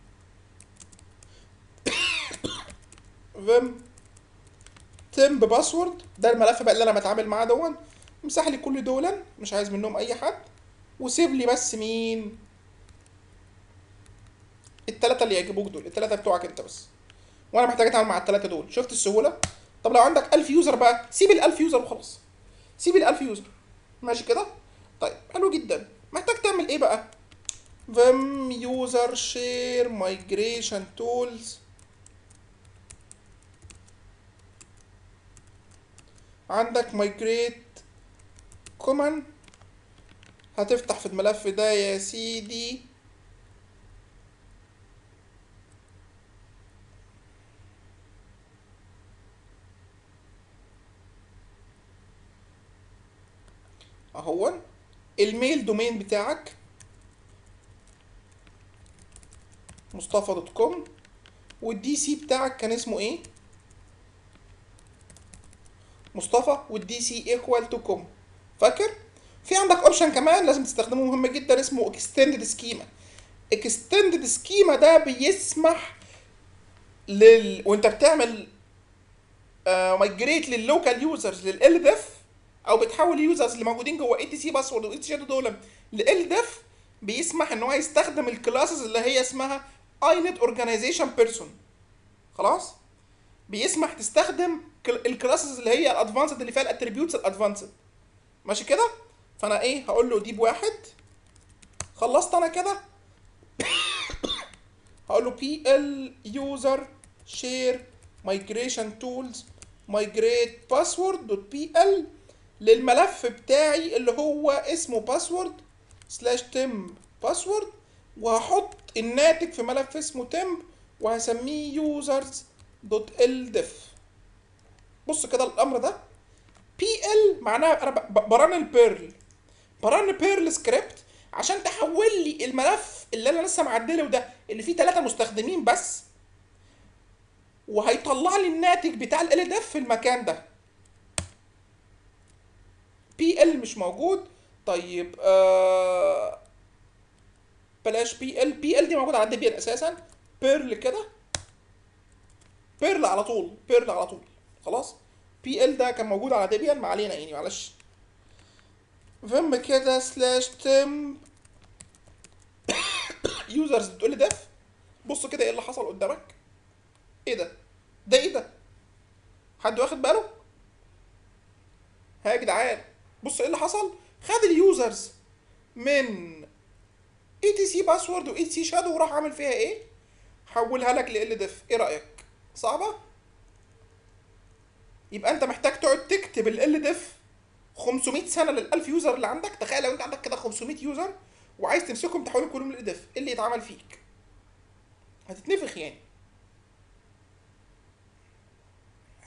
فيم تم بباسورد ده الملف بقى اللي انا بتعامل معاه دون امسح لي كل دول مش عايز منهم اي حد وسيب لي بس مين التلاتة اللي يعجبوك دول التلاتة بتوعك انت بس وانا محتاج اتعامل مع التلاتة دول شفت السهولة طب لو عندك 1000 يوزر بقى سيب ال 1000 يوزر وخلاص سيب ال 1000 يوزر ماشي كده طيب حلو جدا محتاج تعمل ايه بقى vim user share migration tools عندك migrate common هتفتح في الملف ده يا سيدي اهو الميل دومين بتاعك مصطفى دوت كوم والدي سي بتاعك كان اسمه ايه مصطفى والدي سي ايكوال تو كوم فاكر في عندك اوبشن كمان لازم تستخدمه مهم جدا اسمه اكستندد سكيما اكستندد سكيما ده بيسمح لل وانت بتعمل مايجريت لللوكال يوزرز لل ديف او بتحول اليوزرز اللي موجودين جوه اي تي سي باسورد واي تي سي دول لال ديف بيسمح ان هو يستخدم الكلاسز اللي هي اسمها اينت اورجانيزيشن بيرسون خلاص بيسمح تستخدم الكلاسز اللي هي الادفانسد اللي فيها الاتريبيوتس الادفانسد ماشي كده فانا ايه هقول له ديب واحد خلصت انا كده هقول له بي ال يوزر شير مايجريشن تولز مايجريت باسورد دوت بي ال للملف بتاعي اللي هو اسمه باسورد سلاش تم باسورد وهحط الناتج في ملف اسمه تم وهسميه يوزرز دوت ال ديف بص كده الامر ده بي ال معناها انا برن البيرل برن بيرل سكريبت عشان تحول لي الملف اللي انا لسه معدله ده اللي فيه ثلاثة مستخدمين بس وهيطلع لي الناتج بتاع ال ديف في المكان ده بي ال مش موجود طيب آه بلاش بي ال بي ال دي موجوده على الديبيان اساسا بيرل كده بيرل على طول بيرل على طول خلاص بي ال ده كان موجود على ديبيان ما علينا يعني معلش فيم كده سلاش تم يوزرز بتقول لي ديف بص كده ايه اللي حصل قدامك ايه ده ده ايه ده حد واخد باله ها يا جدعان بص ايه اللي حصل خد اليوزرز من اي تي سي باسورد واي تي سي شادو وراح عامل فيها ايه حولها لك ل ديف ايه رايك صعبه يبقى انت محتاج تقعد تكتب ال ديف 500 سنه لل 1000 يوزر اللي عندك تخيل لو انت عندك كده 500 يوزر وعايز تمسكهم تحولهم كلهم ل ديف ايه اللي يتعمل فيك هتتنفخ يعني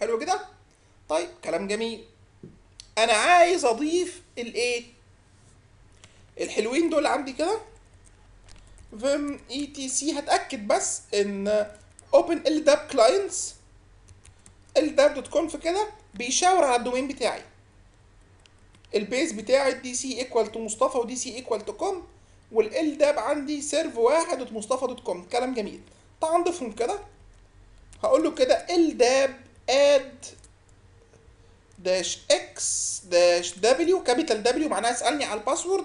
حلو كده طيب كلام جميل انا عايز اضيف الايه الحلوين دول عندي كده فيم اي تي سي هتاكد بس ان اوبن ال داب كلاينتس ال داب دوت كونف كده بيشاور على الدومين بتاعي البيز بتاعي دي سي ايكوال تو مصطفى ودي سي ايكوال تو كوم والال داب عندي سيرف واحد دوت مصطفى دوت كوم كلام جميل تعال نضيفهم كده هقول له كده ال داب اد داش اكس داش دبليو كابيتال دبليو معناها اسالني على الباسورد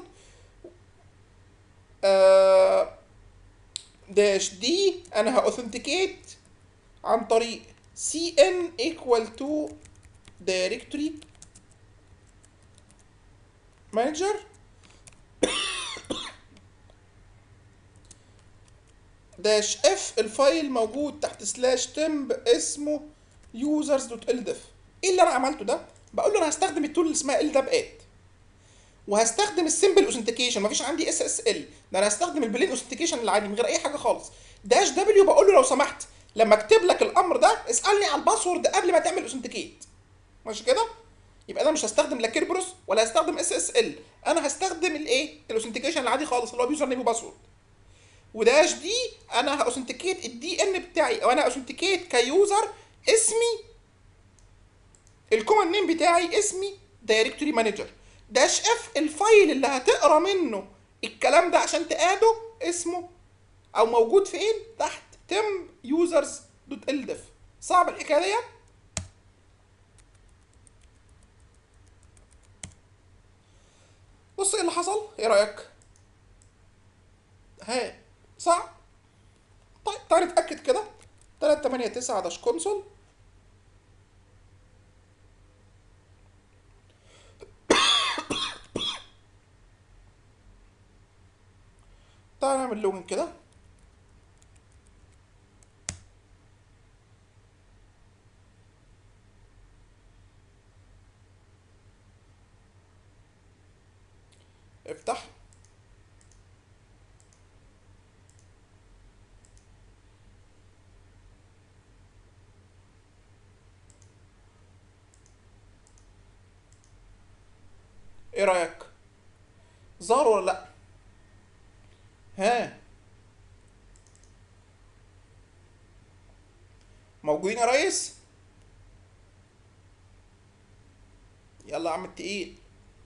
آه داش دي انا هاوثنتيكيت عن طريق سي ان ايكوال تو دايركتوري مانجر داش اف الفايل موجود تحت سلاش تمب اسمه users دوت ldef ايه اللي انا عملته ده بقول له انا هستخدم التول اللي اسمها ldab اد وهستخدم السمبل اوثنتيكيشن مفيش عندي اس اس ال ده انا هستخدم البلين اوثنتيكيشن العادي من غير اي حاجه خالص داش دبليو بقول له لو سمحت لما اكتب لك الامر ده اسالني على الباسورد قبل ما تعمل اوثنتيكيت ماشي كده يبقى انا مش هستخدم لا كيربروس ولا هستخدم اس اس ال انا هستخدم الايه الاوثنتيكيشن العادي خالص اللي هو بيوزر نيم وباسورد وداش دي انا هاوثنتيكيت الدي ان بتاعي او انا هاوثنتيكيت كيوزر اسمي الكومن نيم بتاعي اسمي دايركتوري مانجر داش اف الفايل اللي هتقرا منه الكلام ده عشان تقاده اسمه او موجود فين تحت تم يوزرز دوت الدف صعب الحكايه دي بص ايه اللي حصل ايه رايك ها صعب طيب تعالى نتاكد كده 389 داش كونسول تعالى نعمل لوجن كده افتح ايه رايك ظهر ولا لا ها موجودين يا ريس يلا يا عم التقيل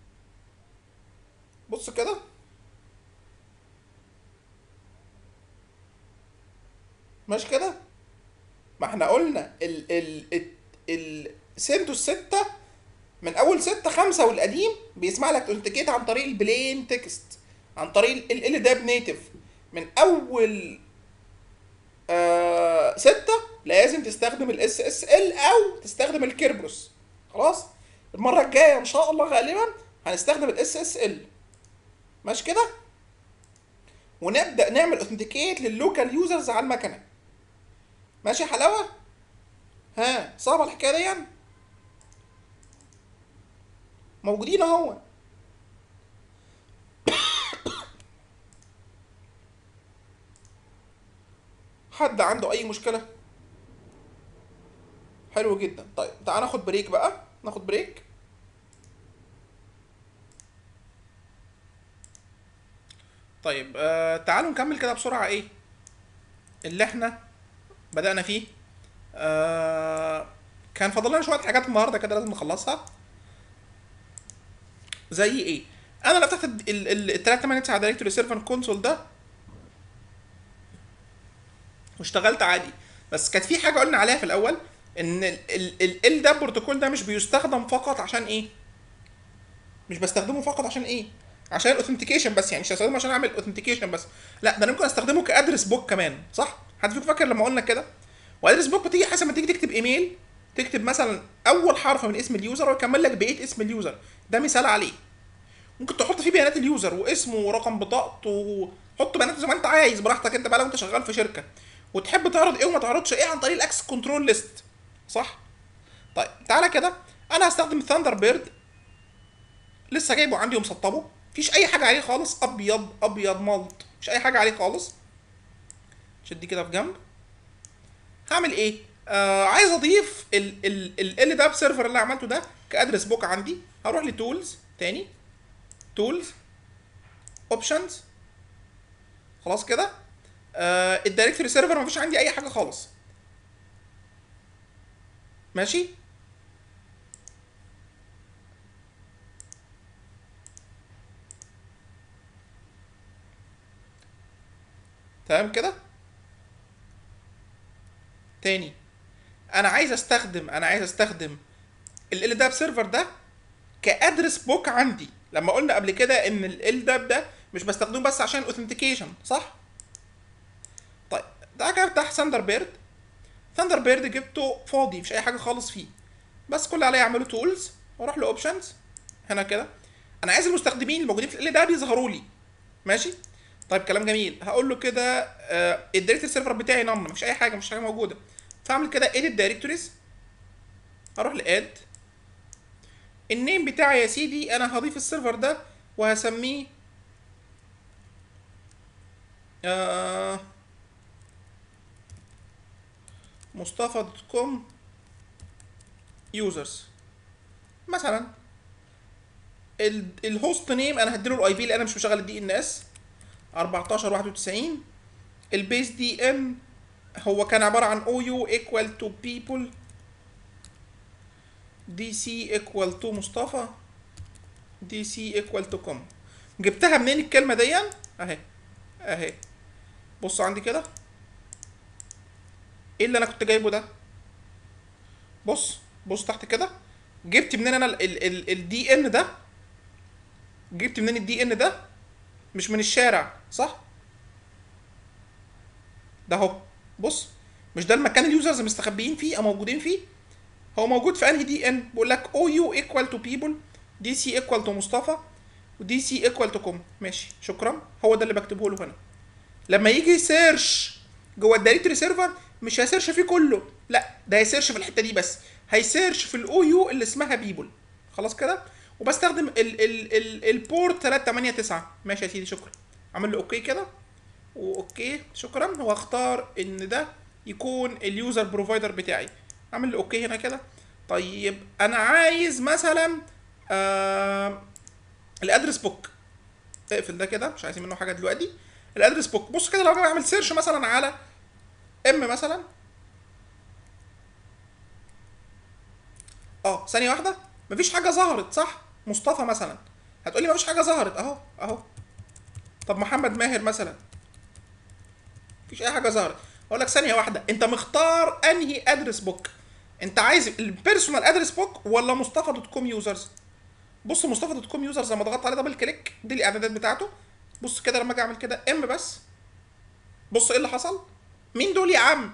بص كده ماشي كده ما احنا قلنا ال ال ال, ال سنتوس ستة من اول ستة خمسة والقديم بيسمع لك اوثنتيكيت عن طريق البلين تكست عن طريق ال ال داب نيتف من اول آه ستة لازم تستخدم الاس اس ال او تستخدم الكيربروس خلاص المرة الجاية ان شاء الله غالبا هنستخدم الاس اس ال ماشي كده ونبدا نعمل اوثنتيكيت لللوكال يوزرز على المكنه ماشي يا حلاوه ها صعبه الحكايه دي يعني؟ موجودين اهو حد عنده اي مشكله حلو جدا طيب تعال ناخد بريك بقى ناخد بريك طيب آه تعالوا نكمل كده بسرعة ايه اللي احنا بدأنا فيه آه كان فاضل لنا شوية حاجات النهاردة كده لازم نخلصها زي ايه انا لو فتحت ال ال ال 389 دايركتوري سيرفر كونسول ده واشتغلت عادي بس كانت في حاجة قلنا عليها في الأول إن ال ال ال ده البروتوكول ده مش بيستخدم فقط عشان إيه؟ مش بستخدمه فقط عشان إيه؟ عشان الاوثنتيكيشن بس يعني مش هستخدمه عشان اعمل اوثنتيكيشن بس لا ده انا ممكن استخدمه كادرس بوك كمان صح حد فيكم فاكر لما قلنا كده وادرس بوك بتيجي حسب ما تيجي تكتب ايميل تكتب مثلا اول حرف من اسم اليوزر ويكمل لك بقيه اسم اليوزر ده مثال عليه ممكن تحط فيه بيانات اليوزر واسمه ورقم بطاقته حط بياناته زي ما انت عايز براحتك انت بقى لو انت شغال في شركه وتحب تعرض ايه وما تعرضش ايه عن طريق الاكسس كنترول ليست صح طيب تعالى كده انا هستخدم ثاندر بيرد لسه جايبه عندي ومسطبه مفيش اي حاجه عليه خالص ابيض ابيض ملط مفيش اي حاجه عليه خالص شد دي كده في جنب هعمل ايه آه عايز اضيف ال ال ال داب سيرفر اللي عملته ده كادرس بوك عندي هروح لتولز تاني تولز اوبشنز خلاص كده آه الدايركتوري سيرفر مفيش عندي اي حاجه خالص ماشي تمام كده تاني انا عايز استخدم انا عايز استخدم ال داب سيرفر ده كادرس بوك عندي لما قلنا قبل كده ان ال داب ده مش بستخدمه بس عشان الاوثنتيكيشن صح طيب ده كده افتح ثاندر بيرد ثاندر بيرد جبته فاضي مش اي حاجه خالص فيه بس كل اللي عليه اعمله تولز واروح لاوبشنز هنا كده انا عايز المستخدمين الموجودين في ال داب يظهروا لي ماشي طيب كلام جميل هقول له كده آه الدايركتوري سيرفر بتاعي نمر مفيش اي حاجه مفيش حاجه موجوده فاعمل كده edit دايركتوريز هروح لاد النيم بتاعي يا سيدي انا هضيف السيرفر ده وهسميه آه مصطفى دوت كوم يوزرز مثلا ال- الهوست نيم انا هديله الاي بي لان انا مش مشغل الدي ان اس 14 91 البيس دي ام هو كان عبارة عن او يو equal to people دي سي equal to مصطفى دي سي equal to com جبتها منين الكلمة دي اهي اهي بص عندي كده ايه اللي انا كنت جايبه ده بص بص تحت كده جبت منين انا الدي ان ده جبت منين الدي ان ده مش من الشارع صح ده اهو بص مش ده المكان اليوزرز مستخبيين فيه او موجودين فيه هو موجود في انهي دي ان بيقول لك او يو ايكوال تو بيبل دي سي ايكوال تو مصطفى ودي سي ايكوال تو كوم ماشي شكرا هو ده اللي بكتبه له هنا لما يجي يسيرش جوه الدايركتوري سيرفر مش هيسيرش فيه كله لا ده هيسيرش في الحته دي بس هيسيرش في الاو يو اللي اسمها بيبل خلاص كده وبستخدم ال ال ال البورت 389 ماشي يا سيدي شكرا عامل له اوكي كده واوكي شكرا واختار ان ده يكون اليوزر بروفايدر بتاعي اعمل له اوكي هنا كده طيب انا عايز مثلا آه الادرس بوك اقفل ده كده مش عايزين منه حاجه دلوقتي الادرس بوك بص كده لو انا بعمل سيرش مثلا على ام مثلا اه ثانيه واحده مفيش حاجه ظهرت صح مصطفى مثلا هتقولي مفيش حاجه ظهرت اهو اهو طب محمد ماهر مثلا مفيش اي حاجه ظهرت اقول لك ثانيه واحده انت مختار انهي ادرس بوك انت عايز البيرسونال ادرس بوك ولا مصطفى دوت كوم يوزرز بص مصطفى دوت كوم يوزرز لما ضغطت عليه دبل كليك دي الاعدادات بتاعته بص كده لما اجي اعمل كده ام بس بص ايه اللي حصل مين دول يا عم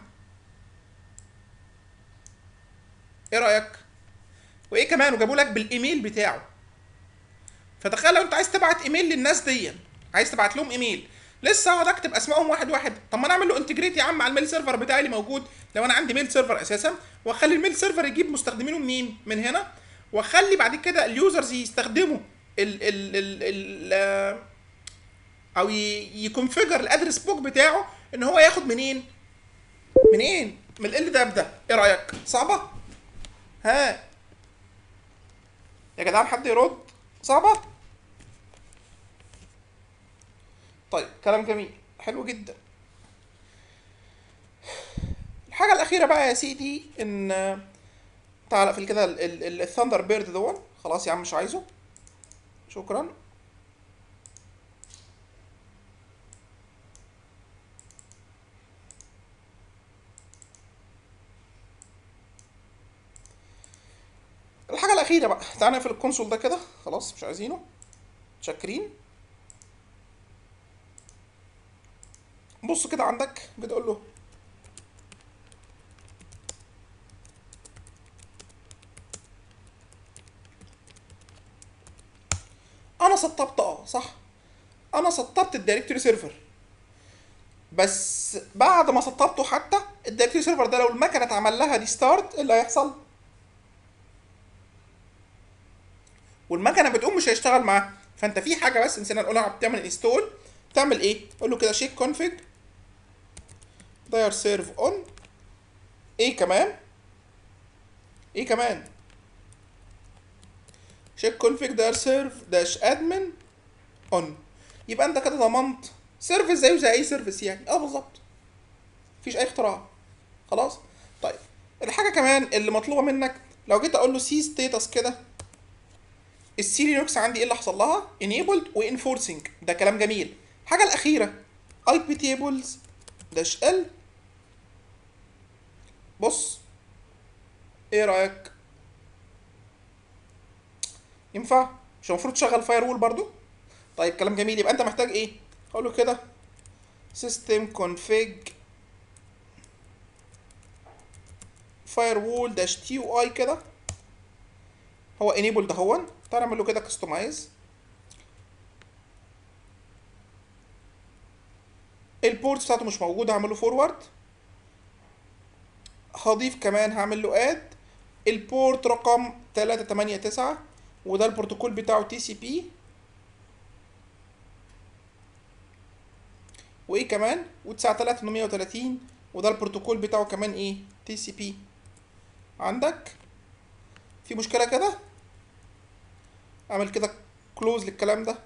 ايه رايك وايه كمان وجابوا لك بالايميل بتاعه فتخيل لو انت عايز تبعت ايميل للناس دي عايز تبعت لهم ايميل لسه اقعد اكتب اسمائهم واحد واحد طب ما انا اعمل له انتجريت يا عم على الميل سيرفر بتاعي اللي موجود لو انا عندي ميل سيرفر اساسا واخلي الميل سيرفر يجيب مستخدمينه منين من هنا واخلي بعد كده اليوزرز يستخدموا ال ال ال ال او يكونفيجر الادرس بوك بتاعه ان هو ياخد منين منين من ال ده ده ايه رايك صعبه ها يا جدعان حد يرد صعبه طيب كلام جميل حلو جدا الحاجة الأخيرة بقى يا سيدي إن تعال اقفل كده الثاندر بيرد دون خلاص يا عم مش عايزه شكرا الحاجة الأخيرة بقى تعال نقفل الكونسول ده كده خلاص مش عايزينه متشكرين بص كده عندك بتقول له انا سطبت اه صح انا سطبت الدايركتوري سيرفر بس بعد ما سطبته حتى الدايركتوري سيرفر ده لو المكنه اتعمل لها ريستارت ايه اللي هيحصل والمكنه بتقوم مش هيشتغل معاها فانت في حاجه بس نسينا نقولها بتعمل انستول تعمل ايه تقول له كده شيك كونفيج داير سيرف اون ايه كمان ايه كمان check config dir serve dash admin on يبقى انت كده ضمنت سيرفيس زيه زي اي سيرفيس يعني اه بالظبط مفيش اي اختراع خلاص طيب الحاجه كمان اللي مطلوبه منك لو جيت اقول له سي ستيتس كده السي لينكس عندي ايه اللي حصل لها enabled وانفورسنج ده كلام جميل الحاجه الاخيره اي بي تيبلز داش ال بص ايه رايك ينفع مش المفروض تشغل فاير وول برضو طيب كلام جميل يبقى انت محتاج ايه اقول له كده system config firewall dash TUI كده هو enable ده هو تعال نعمل له كده customize البورت بتاعته مش موجودة هعمل له فورورد هضيف كمان هعمل له اد البورت رقم 389 وده البروتوكول بتاعه تي سي بي وايه كمان و9830 وده البروتوكول بتاعه كمان ايه تي سي بي عندك في مشكله كده اعمل كده كلوز للكلام ده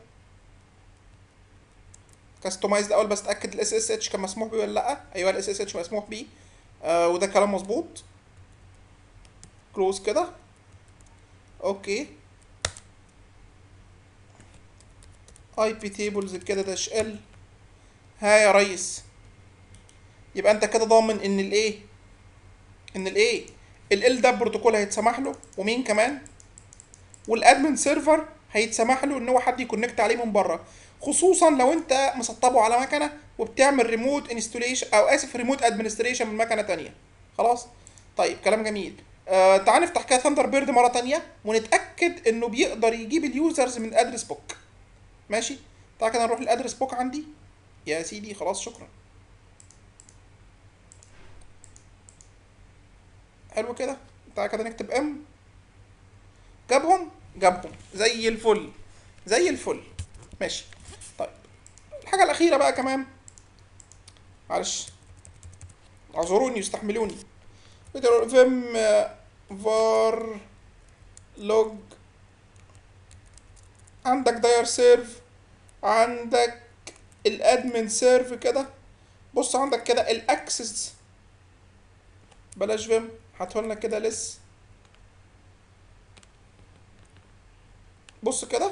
كاستمايز الاول بس اتاكد الاس اس اتش كان مسموح بيه ولا لا ايوه الاس اس اتش مسموح بيه آه وده كلام مظبوط كلوز كده اوكي اي بي تيبلز كده داش ال ها يا ريس يبقى انت كده ضامن ان الايه ان الايه ال ده بروتوكول هيتسمح له ومين كمان والادمن سيرفر هيتسمح له ان هو حد يكونكت عليه من بره خصوصا لو انت مسطبه على مكنه وبتعمل ريموت انستوليشن او اسف ريموت ادمنستريشن من مكنه تانية خلاص طيب كلام جميل آه تعال نفتح كده ثاندر بيرد مره تانية ونتاكد انه بيقدر يجيب اليوزرز من ادرس بوك ماشي تعال كده نروح للادرس بوك عندي يا سيدي خلاص شكرا حلو كده تعال كده نكتب ام جابهم جابهم زي الفل زي الفل ماشي طيب الحاجة الأخيرة بقى كمان معلش اعذروني استحملوني فيم فار لوج عندك داير سيرف عندك الادمن سيرف كده بص عندك كده الاكسس بلاش فيم هاتهولنا كده لس بص كده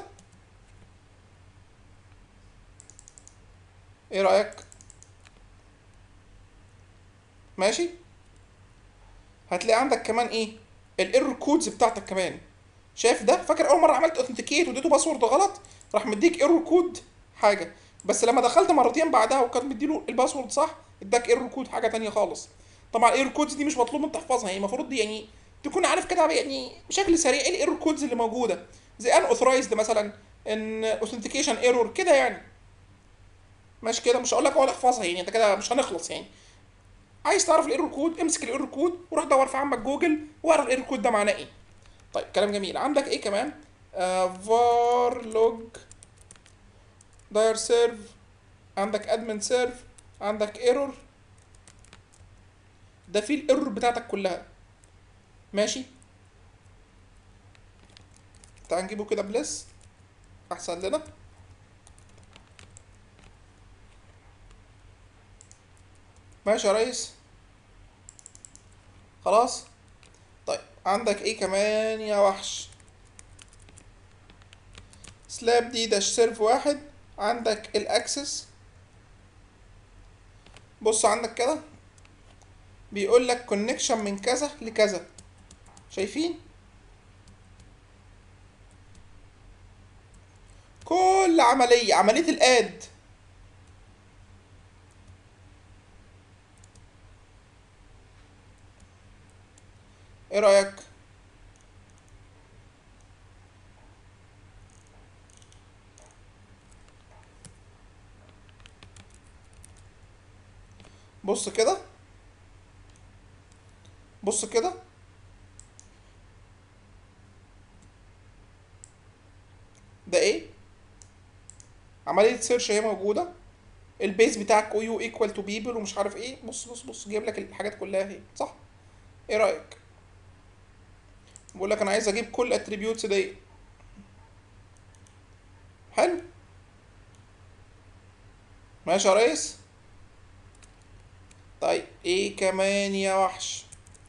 ايه رأيك ماشي هتلاقي عندك كمان ايه الايرور كودز بتاعتك كمان شايف ده فاكر اول مره عملت اوثنتيكيت واديته باسورد غلط راح مديك ايرور كود حاجه بس لما دخلت مرتين بعدها وكان مديله الباسورد صح اداك ايرور كود حاجه تانية خالص طبعا الايرور كودز دي مش مطلوب منك تحفظها هي المفروض دي يعني تكون عارف كده يعني بشكل سريع ايه الايرور كودز اللي موجوده زي ان اوثرايزد مثلا ان اوثنتيكيشن ايرور كده يعني ماشي كده مش هقول لك اقعد احفظها يعني انت كده مش هنخلص يعني عايز تعرف الايرور كود امسك الايرور كود وروح دور في عمك جوجل واعرف الايرور كود ده معناه ايه طيب كلام جميل عندك ايه كمان فار لوج داير سيرف عندك ادمن سيرف عندك ايرور ده فيه الايرور بتاعتك كلها ماشي تعال نجيبه كده بلس احسن لنا ماشي يا ريس خلاص طيب عندك ايه كمان يا وحش سلاب دي داش سيرف واحد عندك الاكسس بص عندك كده بيقول لك كونكشن من كذا لكذا شايفين كل عملية عملية الاد ايه رأيك بص كده بص كده ده ايه عملية سيرش هي موجودة البيز بتاعك او يو ايكوال تو بيبل ومش عارف ايه بص بص بص جايب لك الحاجات كلها اهي صح ايه رايك بقول لك انا عايز اجيب كل اتريبيوتس دي حلو ماشي يا ريس طيب ايه كمان يا وحش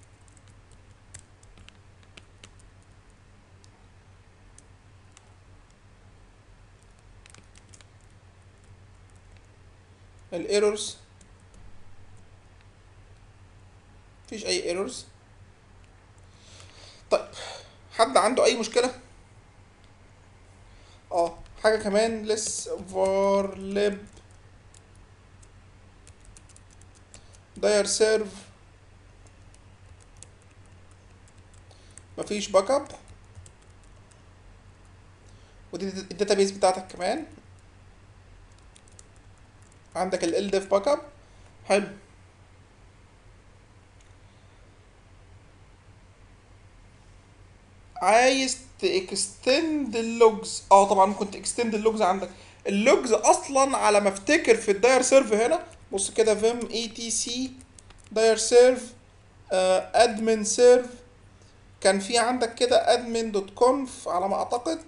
الايرورز مفيش اي ايرورز طيب حد عنده اي مشكله اه حاجه كمان لس var lib داير سيرف مفيش باك اب ودي الداتابيس بتاعتك كمان عندك ال LDF باك اب حلو عايز تاكستند اللوجز اه طبعا ممكن تاكستند اللوجز عندك اللوجز اصلا على ما افتكر في الداير سيرف هنا بص كده فيم اي تي سي داير سيرف ادمن سيرف كان في عندك كده ادمن دوت كونف على ما اعتقد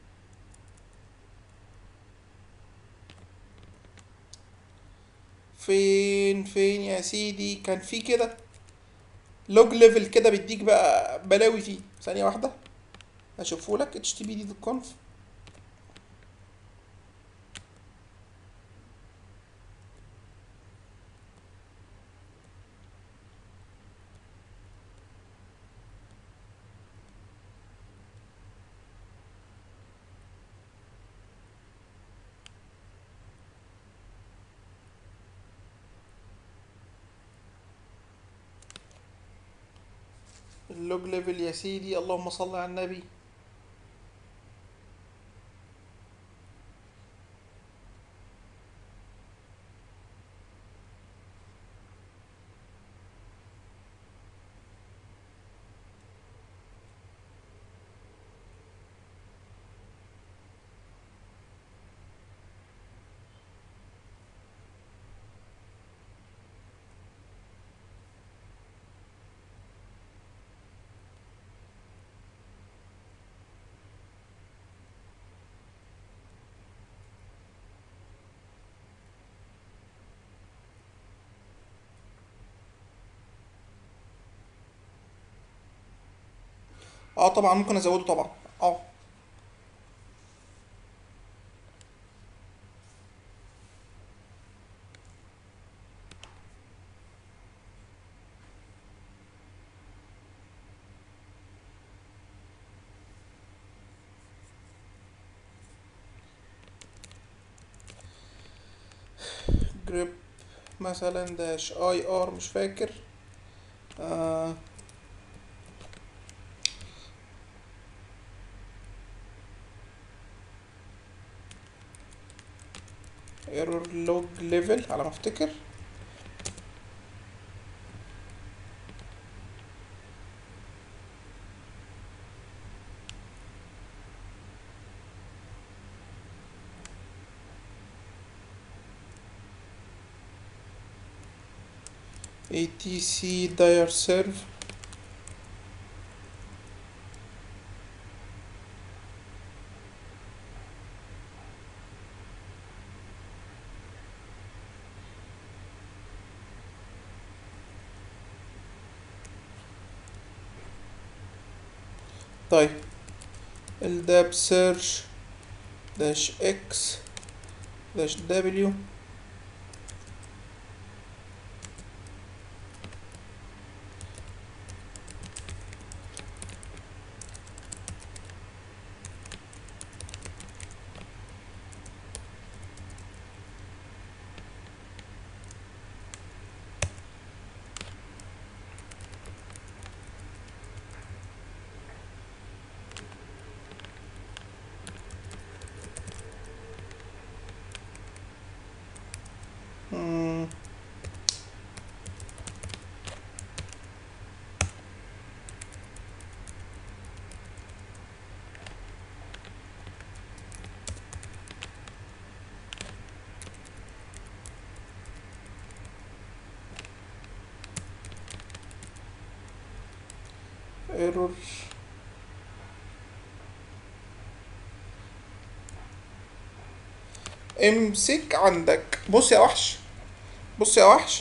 فين فين يا سيدي كان في كده لوج ليفل كده بيديك بقى بلاوي فيه ثانية واحدة اشوفه لك اتش تي بي دي دوت كونف اللوج ليفل يا سيدي اللهم صل على النبي اه طبعا ممكن ازوده طبعا اه جريب مثلا داش اي ار مش فاكر آه ايرور لوج ليفل على ما افتكر atc dire serve طيب الداب سيرش داش اكس داش دبليو ايرور امسك عندك بص يا وحش بص يا وحش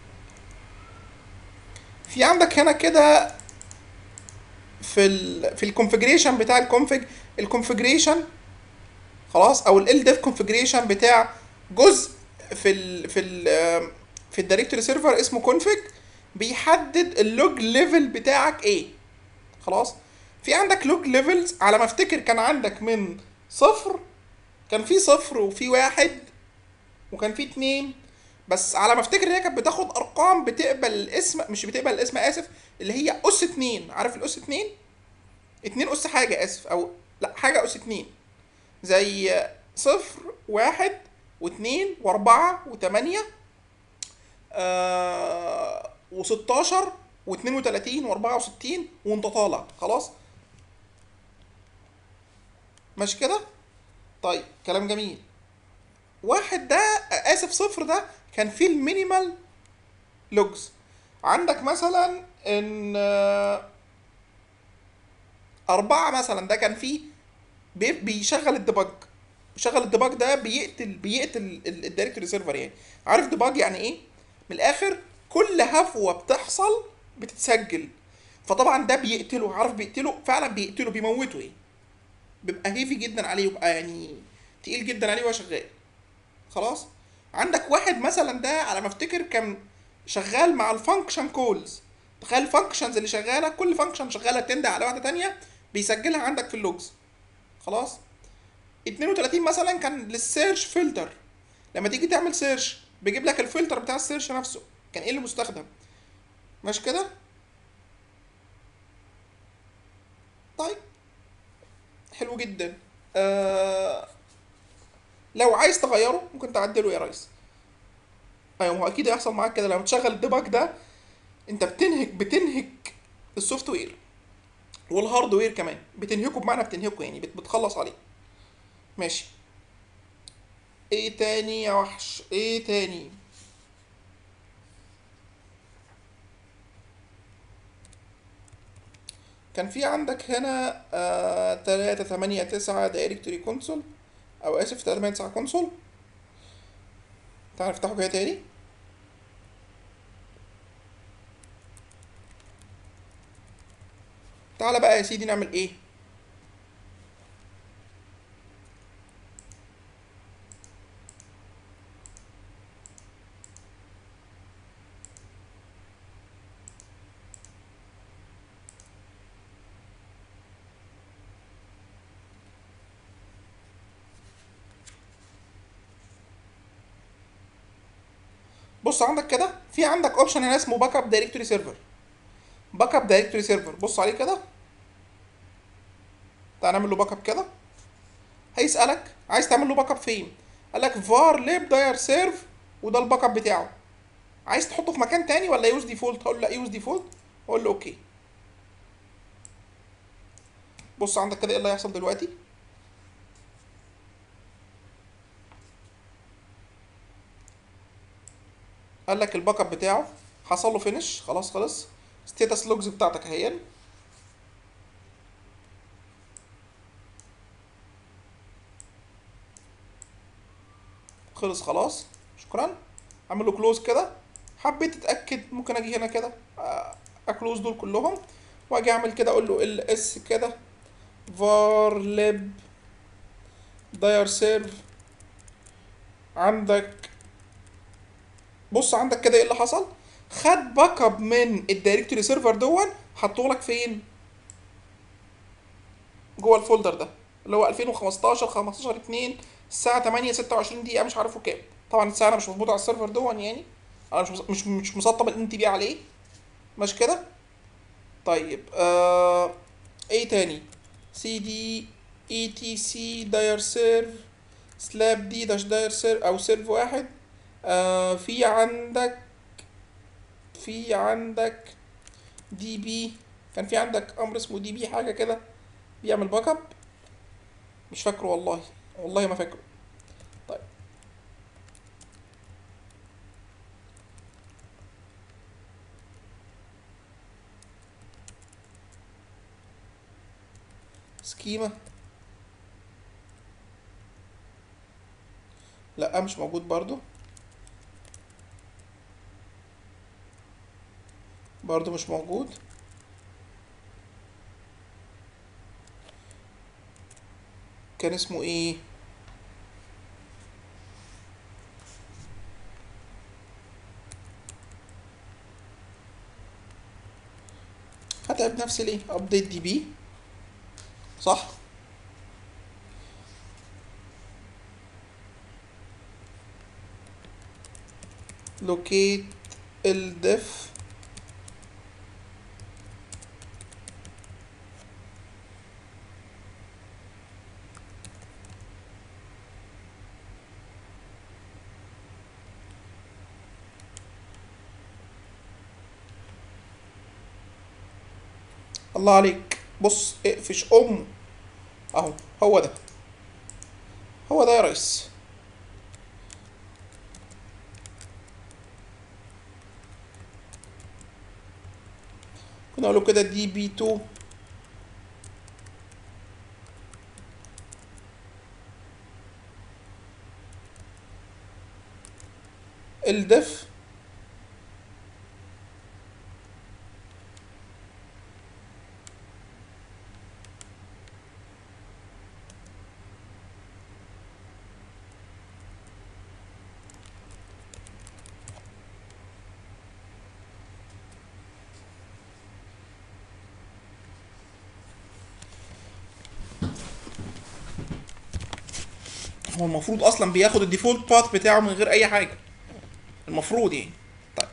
في عندك هنا كده في ال في الكونفجريشن بتاع الكونفج الكونفجريشن خلاص او ال ديف كونفجريشن بتاع جزء في ال في ال في الدايركتوري سيرفر اسمه كونفج بيحدد اللوج ليفل بتاعك ايه خلاص في عندك لوج ليفلز على ما افتكر كان عندك من صفر كان في صفر وفي واحد وكان في اتنين بس على ما افتكر هي كانت بتاخد ارقام بتقبل الاسم مش بتقبل الاسم اسف اللي هي اس اتنين عارف الاس اتنين اتنين اس حاجة اسف او لا حاجة اس اتنين زي صفر واحد واتنين واربعة وتمانية آه وستاشر واتنين وتلاتين واربعة وستين وانت طالع خلاص ماشي كده طيب كلام جميل واحد ده اسف صفر ده كان فيه المينيمال لوجز عندك مثلا ان آه، أربعة مثلا ده كان فيه بي- بيشغل الديباج بيشغل الديباج ده بيقتل بيقتل ال- الدايركتوري سيرفر يعني عارف ديباج يعني ايه من الاخر كل هفوه بتحصل بتتسجل فطبعا ده بيقتله عارف بيقتله فعلا بيقتله بيموته يعني بيبقى هيفي جدا عليه يبقى يعني تقيل جدا عليه وهو شغال خلاص عندك واحد مثلا ده على ما افتكر كان شغال مع الفانكشن كولز تخيل الفانكشنز اللي شغاله كل فانكشن شغاله تنده على واحده تانية بيسجلها عندك في اللوجز خلاص 32 مثلا كان للسيرش فلتر لما تيجي تعمل سيرش بيجيب لك الفلتر بتاع السيرش نفسه كان ايه اللي مستخدم ماشي كده طيب حلو جدا آه لو عايز تغيره ممكن تعدله يا ريس ايوه هو اكيد هيحصل معاك كده لما تشغل الديباج ده انت بتنهك بتنهك السوفت وير والهاردوير كمان بتنهكه بمعنى بتنهكه يعني بت- بتخلص عليه ماشي ايه تاني يا وحش ايه تاني كان في عندك هنا آه تلاتة تمانية تسعة دايركتوري كونسول او اسف تلاتة تمانية تسعة كونسول تعال نفتحه كده تاني تعالى بقى يا سيدي نعمل ايه بص عندك كده في عندك اوبشن هنا اسمه باك اب دايركتوري سيرفر باك اب دايركتوري سيرفر بص عليه كده تعال نعمل له باك اب كده هيسالك عايز تعمل له باك اب فين قال لك فار ليب داير سيرف وده الباك اب بتاعه عايز تحطه في مكان تاني ولا يوز ديفولت هقول له لا يوز ديفولت اقول له اوكي بص عندك كده ايه اللي هيحصل دلوقتي قال لك الباك اب بتاعه حصل له فينش خلاص خلص ستيتس لوجز بتاعتك اهي خلص خلاص شكرا اعمل له كلوز كده حبيت اتاكد ممكن اجي هنا كده آه، اكلوز دول كلهم واجي اعمل كده اقول له ال اس كده var lib dir serve عندك بص عندك كده ايه اللي حصل خد باك اب من الدايركتوري سيرفر دون حطه لك فين جوه الفولدر ده اللي هو 2015 15 2 الساعه 8 26 دقيقه مش عارفه كام طبعا الساعه انا مش مظبوطه على السيرفر دون يعني انا مش مش مش, مش مسطب الان تي بي عليه ماشي كده طيب آه ايه تاني سي دي اي تي سي داير سيرف سلاب دي داش داير سيرف او سيرف واحد آه في عندك في عندك دي بي كان في عندك امر اسمه دي بي حاجه كده بيعمل باك اب مش فاكره والله والله ما فاكره طيب سكيما لا مش موجود برضو برضو مش موجود كان اسمه ايه هتعب نفسي ليه ابديت دي بي صح locate الدف الله عليك بص اقفش امه اهو هو ده هو ده يا ريس كنا اقول له كده دي بي 2 الدف هو المفروض اصلا بياخد الديفولت باث بتاعه من غير اي حاجه المفروض يعني طيب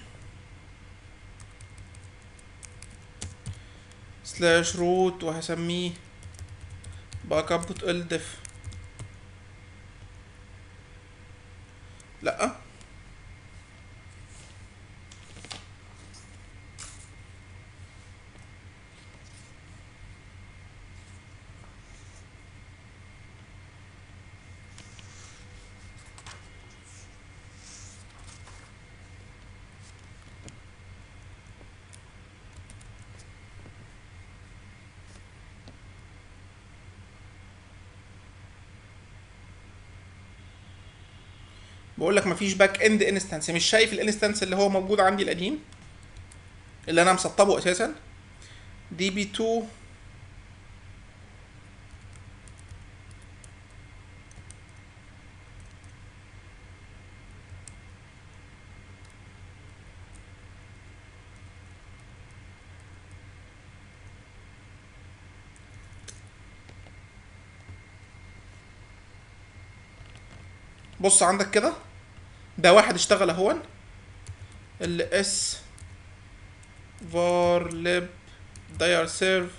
سلاش روت وهسميه باك اب دوت الدف لا بقول لك مفيش باك اند انستنس مش شايف الانستنس اللي هو موجود عندي القديم اللي انا مسطبه اساسا دي بي 2 بص عندك كده ده واحد اشتغل اهون ال اس var lib dir serve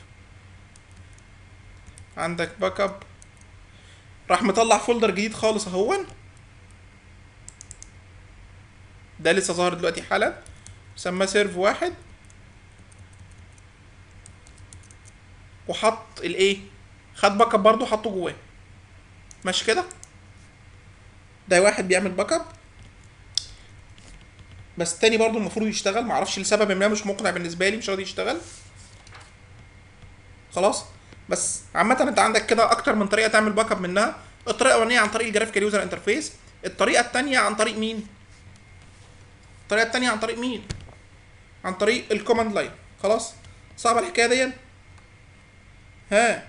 عندك باك اب راح مطلع فولدر جديد خالص اهون ده لسه ظاهر دلوقتي حالا سماه سيرف واحد وحط الايه خد باك اب برضه حطه جواه ماشي كده ده واحد بيعمل باك اب بس التاني برضه المفروض يشتغل معرفش لسبب ما مش مقنع بالنسبه لي مش راضي يشتغل خلاص بس عامة انت عندك كده اكتر من طريقة تعمل باك اب منها الطريقة الاولانية عن طريق الجرافيكال يوزر انترفيس الطريقة التانية عن طريق مين؟ الطريقة التانية عن طريق مين؟ عن طريق الكوماند لاين خلاص؟ صعبة الحكاية دي؟ ها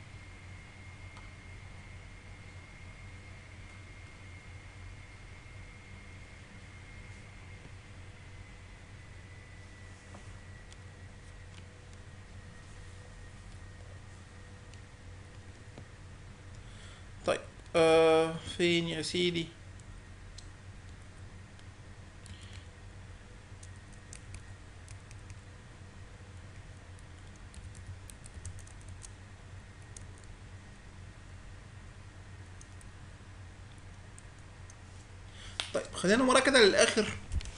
طيب آه فين يا سيدي طيب خلينا ورا كده للاخر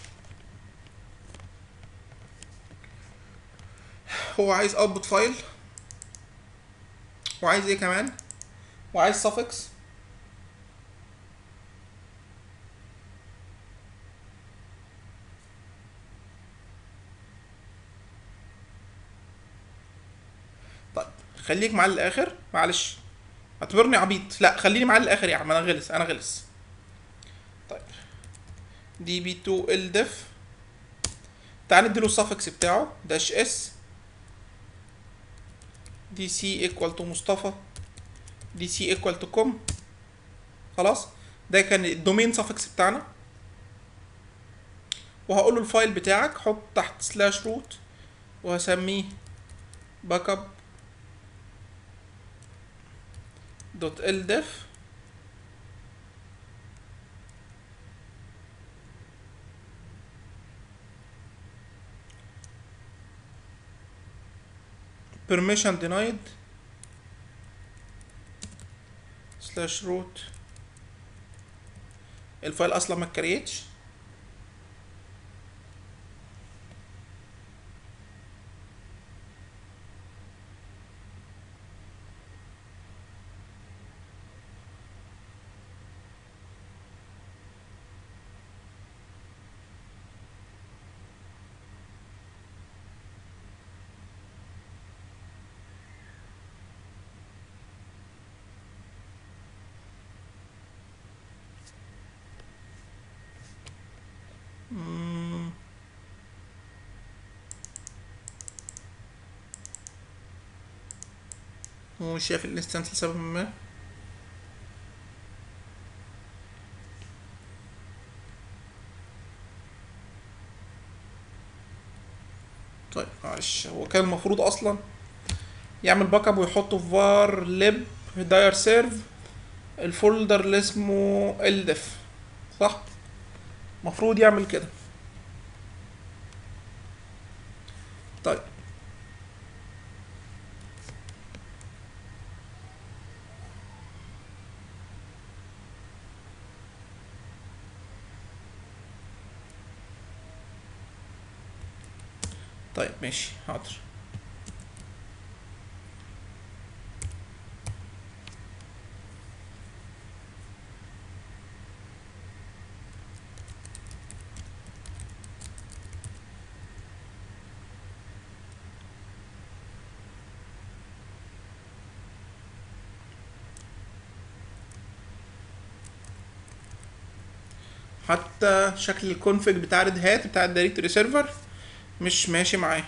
هو عايز اوتبوت فايل وعايز ايه كمان وعايز suffix طيب خليك معاه للاخر معلش اعتبرني عبيط لا خليني معاه للاخر يا عم انا غلس انا غلس طيب دي بي 2 ال ديف تعال نديله السفكس بتاعه داش اس دي سي ايكوال تو مصطفى دي سي ايكوال تو كوم خلاص ده كان الدومين سفكس بتاعنا وهقول له الفايل بتاعك حط تحت سلاش روت وهسميه باك اب دوت ال ديف permission denied slash root الفايل اصلا ما اتكريتش مم. هو مش شايف الانستنس لسبب ما طيب معلش هو كان المفروض اصلا يعمل باك اب ويحطه في var lib داير سيرف الفولدر اللي اسمه ldef صح المفروض يعمل كده طيب طيب ماشي حاضر حتى شكل الكونفج بتاع ريد هات بتاع الدايركتوري سيرفر مش ماشي معاه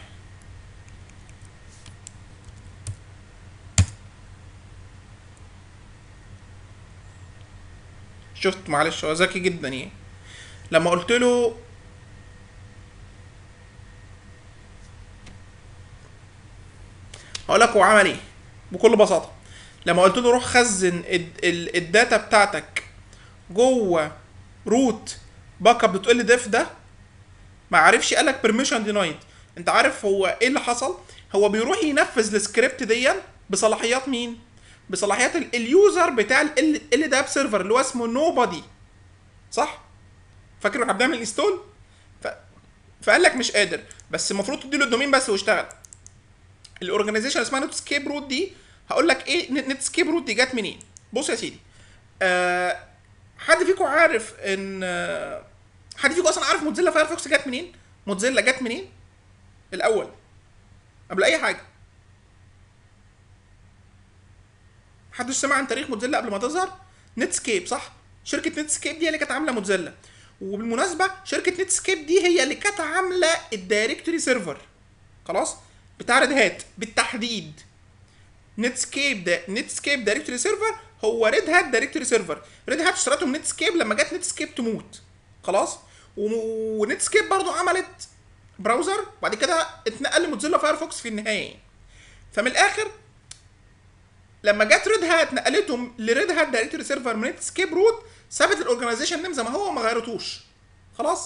شفت معلش هو ذكي جدا يعني لما قلت له هقول لك هو عمل ايه بكل بساطه لما قلت له روح خزن ال- ال- الداتا بتاعتك جوه روت باك اب دوت ال ديف ده ما عرفش قال لك بيرميشن دينايد انت عارف هو ايه اللي حصل هو بيروح ينفذ السكريبت دي بصلاحيات مين بصلاحيات ال- اليوزر بتاع ال ال داب سيرفر اللي هو اسمه نو بادي صح فاكر واحنا بنعمل انستول ف... فقال لك مش قادر بس المفروض تديله الدومين بس ويشتغل الاورجنايزيشن اسمها نت سكيب روت دي هقول لك ايه نت سكيب روت دي جت منين بص يا سيدي آه حد فيكم عارف ان آه، حد فيكم اصلا عارف موتزيلا فايرفوكس جت منين موتزيلا جت منين الاول قبل اي حاجه محدش سمع عن تاريخ موتزيلا قبل ما تظهر نتسكيب صح شركه نتسكيب دي هي اللي كانت عامله موتزيلا وبالمناسبه شركه نتسكيب دي هي اللي كانت عامله الدايركتوري سيرفر خلاص بتاع ريد هات بالتحديد نتسكيب ده نتسكيب دايركتوري سيرفر هو ريد هات دايركتوري سيرفر ريد هات اشترته من نتسكيب لما جت نتسكيب تموت خلاص و- ونتسكيب برضو عملت براوزر وبعد كده اتنقل لموتزيلا فايرفوكس في النهايه فمن الاخر لما جت ريد هات نقلتهم لريد هات دايركتوري سيرفر من نتسكيب روت سابت الاورجنايزيشن نيم زي ما هو وما غيرتوش خلاص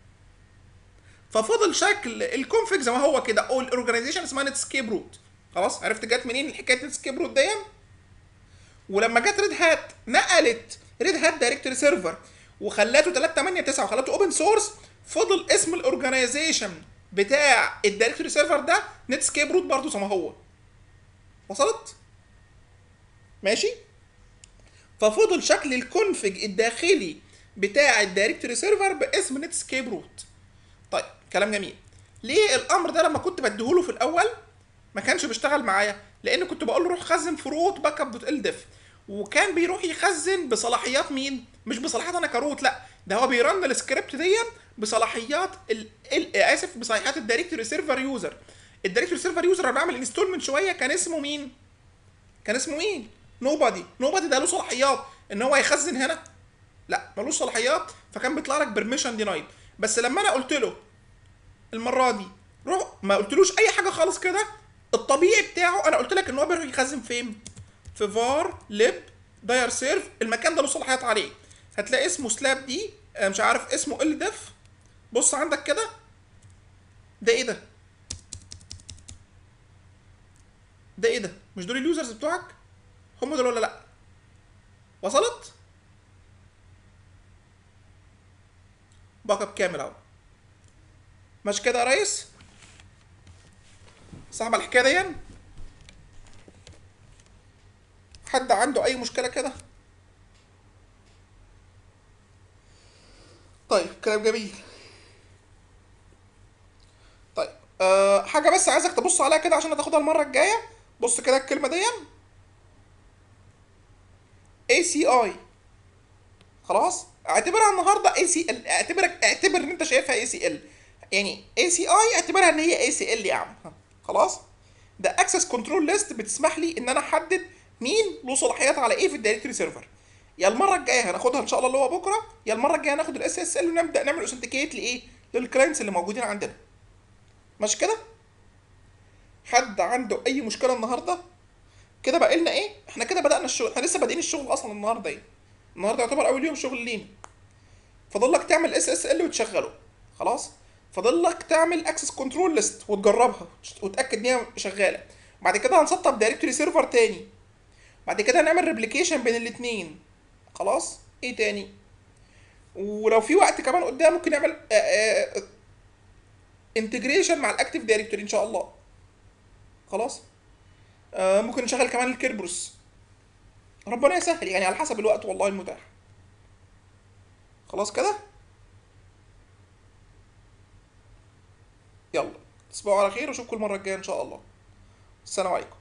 ففضل شكل الكونفج زي ما هو كده او الاورجنايزيشن اسمها نتسكيب روت خلاص عرفت جت منين حكايه نتسكيب روت دي ولما جت ريد هات نقلت ريد هات دايركتوري سيرفر وخلته 389 وخلته اوبن سورس فضل اسم الاورجنايزيشن بتاع الدايركتوري سيرفر ده نتسكيب روت برضه زي ما هو وصلت ماشي ففضل شكل الكونفج الداخلي بتاع الدايركتوري سيرفر باسم نتسكيب روت طيب كلام جميل ليه الامر ده لما كنت بديهوله في الاول ما كانش بيشتغل معايا لان كنت بقول له روح خزن في روت باك اب دوت ال ديف وكان بيروح يخزن بصلاحيات مين مش بصلاحيات انا كروت لا ده هو بيرن السكريبت دي بصلاحيات ال... ال... اسف بصلاحيات الدايركتوري سيرفر يوزر الدايركتوري سيرفر يوزر اللي بعمل انستول من شويه كان اسمه مين كان اسمه مين نوبادي نوبادي ده له صلاحيات ان هو يخزن هنا لا ملوش صلاحيات فكان بيطلع لك بيرميشن دينايد بس لما انا قلت له المره دي روح ما قلتلوش اي حاجه خالص كده الطبيعي بتاعه انا قلت لك ان هو بيروح يخزن فين في فار ليب داير سيرف المكان ده له صلاحيات عليه هتلاقي اسمه سلاب دي آه، مش عارف اسمه ال ديف بص عندك كده ده ايه ده ده ايه ده مش دول اليوزرز بتوعك هم دول ولا لا وصلت باك اب كامل اهو ماشي كده يا ريس صاحب الحكايه دي حد عنده اي مشكله كده طيب كلام جميل طيب أه حاجه بس عايزك تبص عليها كده عشان هتاخدها المره الجايه بص كده الكلمه دي اي سي اي خلاص اعتبرها النهارده اي سي ال اعتبرك اعتبر ان انت شايفها اي سي ال يعني اي سي اي اعتبرها ان هي اي سي ال يا عم خلاص ده اكسس كنترول ليست بتسمح لي ان انا احدد مين له صلاحيات على ايه في الدايركتوري سيرفر يا المره الجايه هناخدها ان شاء الله اللي هو بكره يا المره الجايه هناخد الاس اس ال ونبدا نعمل اوثنتيكيت لايه للكلاينتس اللي موجودين عندنا ماشي كده حد عنده اي مشكله النهارده كده بقى لنا ايه احنا كده بدانا الشغل احنا لسه بادئين الشغل اصلا النهارده ايه النهارده يعتبر اول يوم شغل لينا فاضل لك تعمل اس اس ال وتشغله خلاص فاضل لك تعمل اكسس كنترول ليست وتجربها وتاكد ان هي شغاله بعد كده هنسطب دايركتوري سيرفر تاني بعد كده هنعمل ريبليكيشن بين الاثنين خلاص ايه تاني ولو في وقت كمان قدام ممكن نعمل انتجريشن مع الاكتيف دايركتوري ان شاء الله خلاص آه ممكن نشغل كمان الكيربروس ربنا يسهل يعني على حسب الوقت والله المتاح خلاص كده يلا تصبحوا على خير واشوفكم المره الجايه ان شاء الله السلام عليكم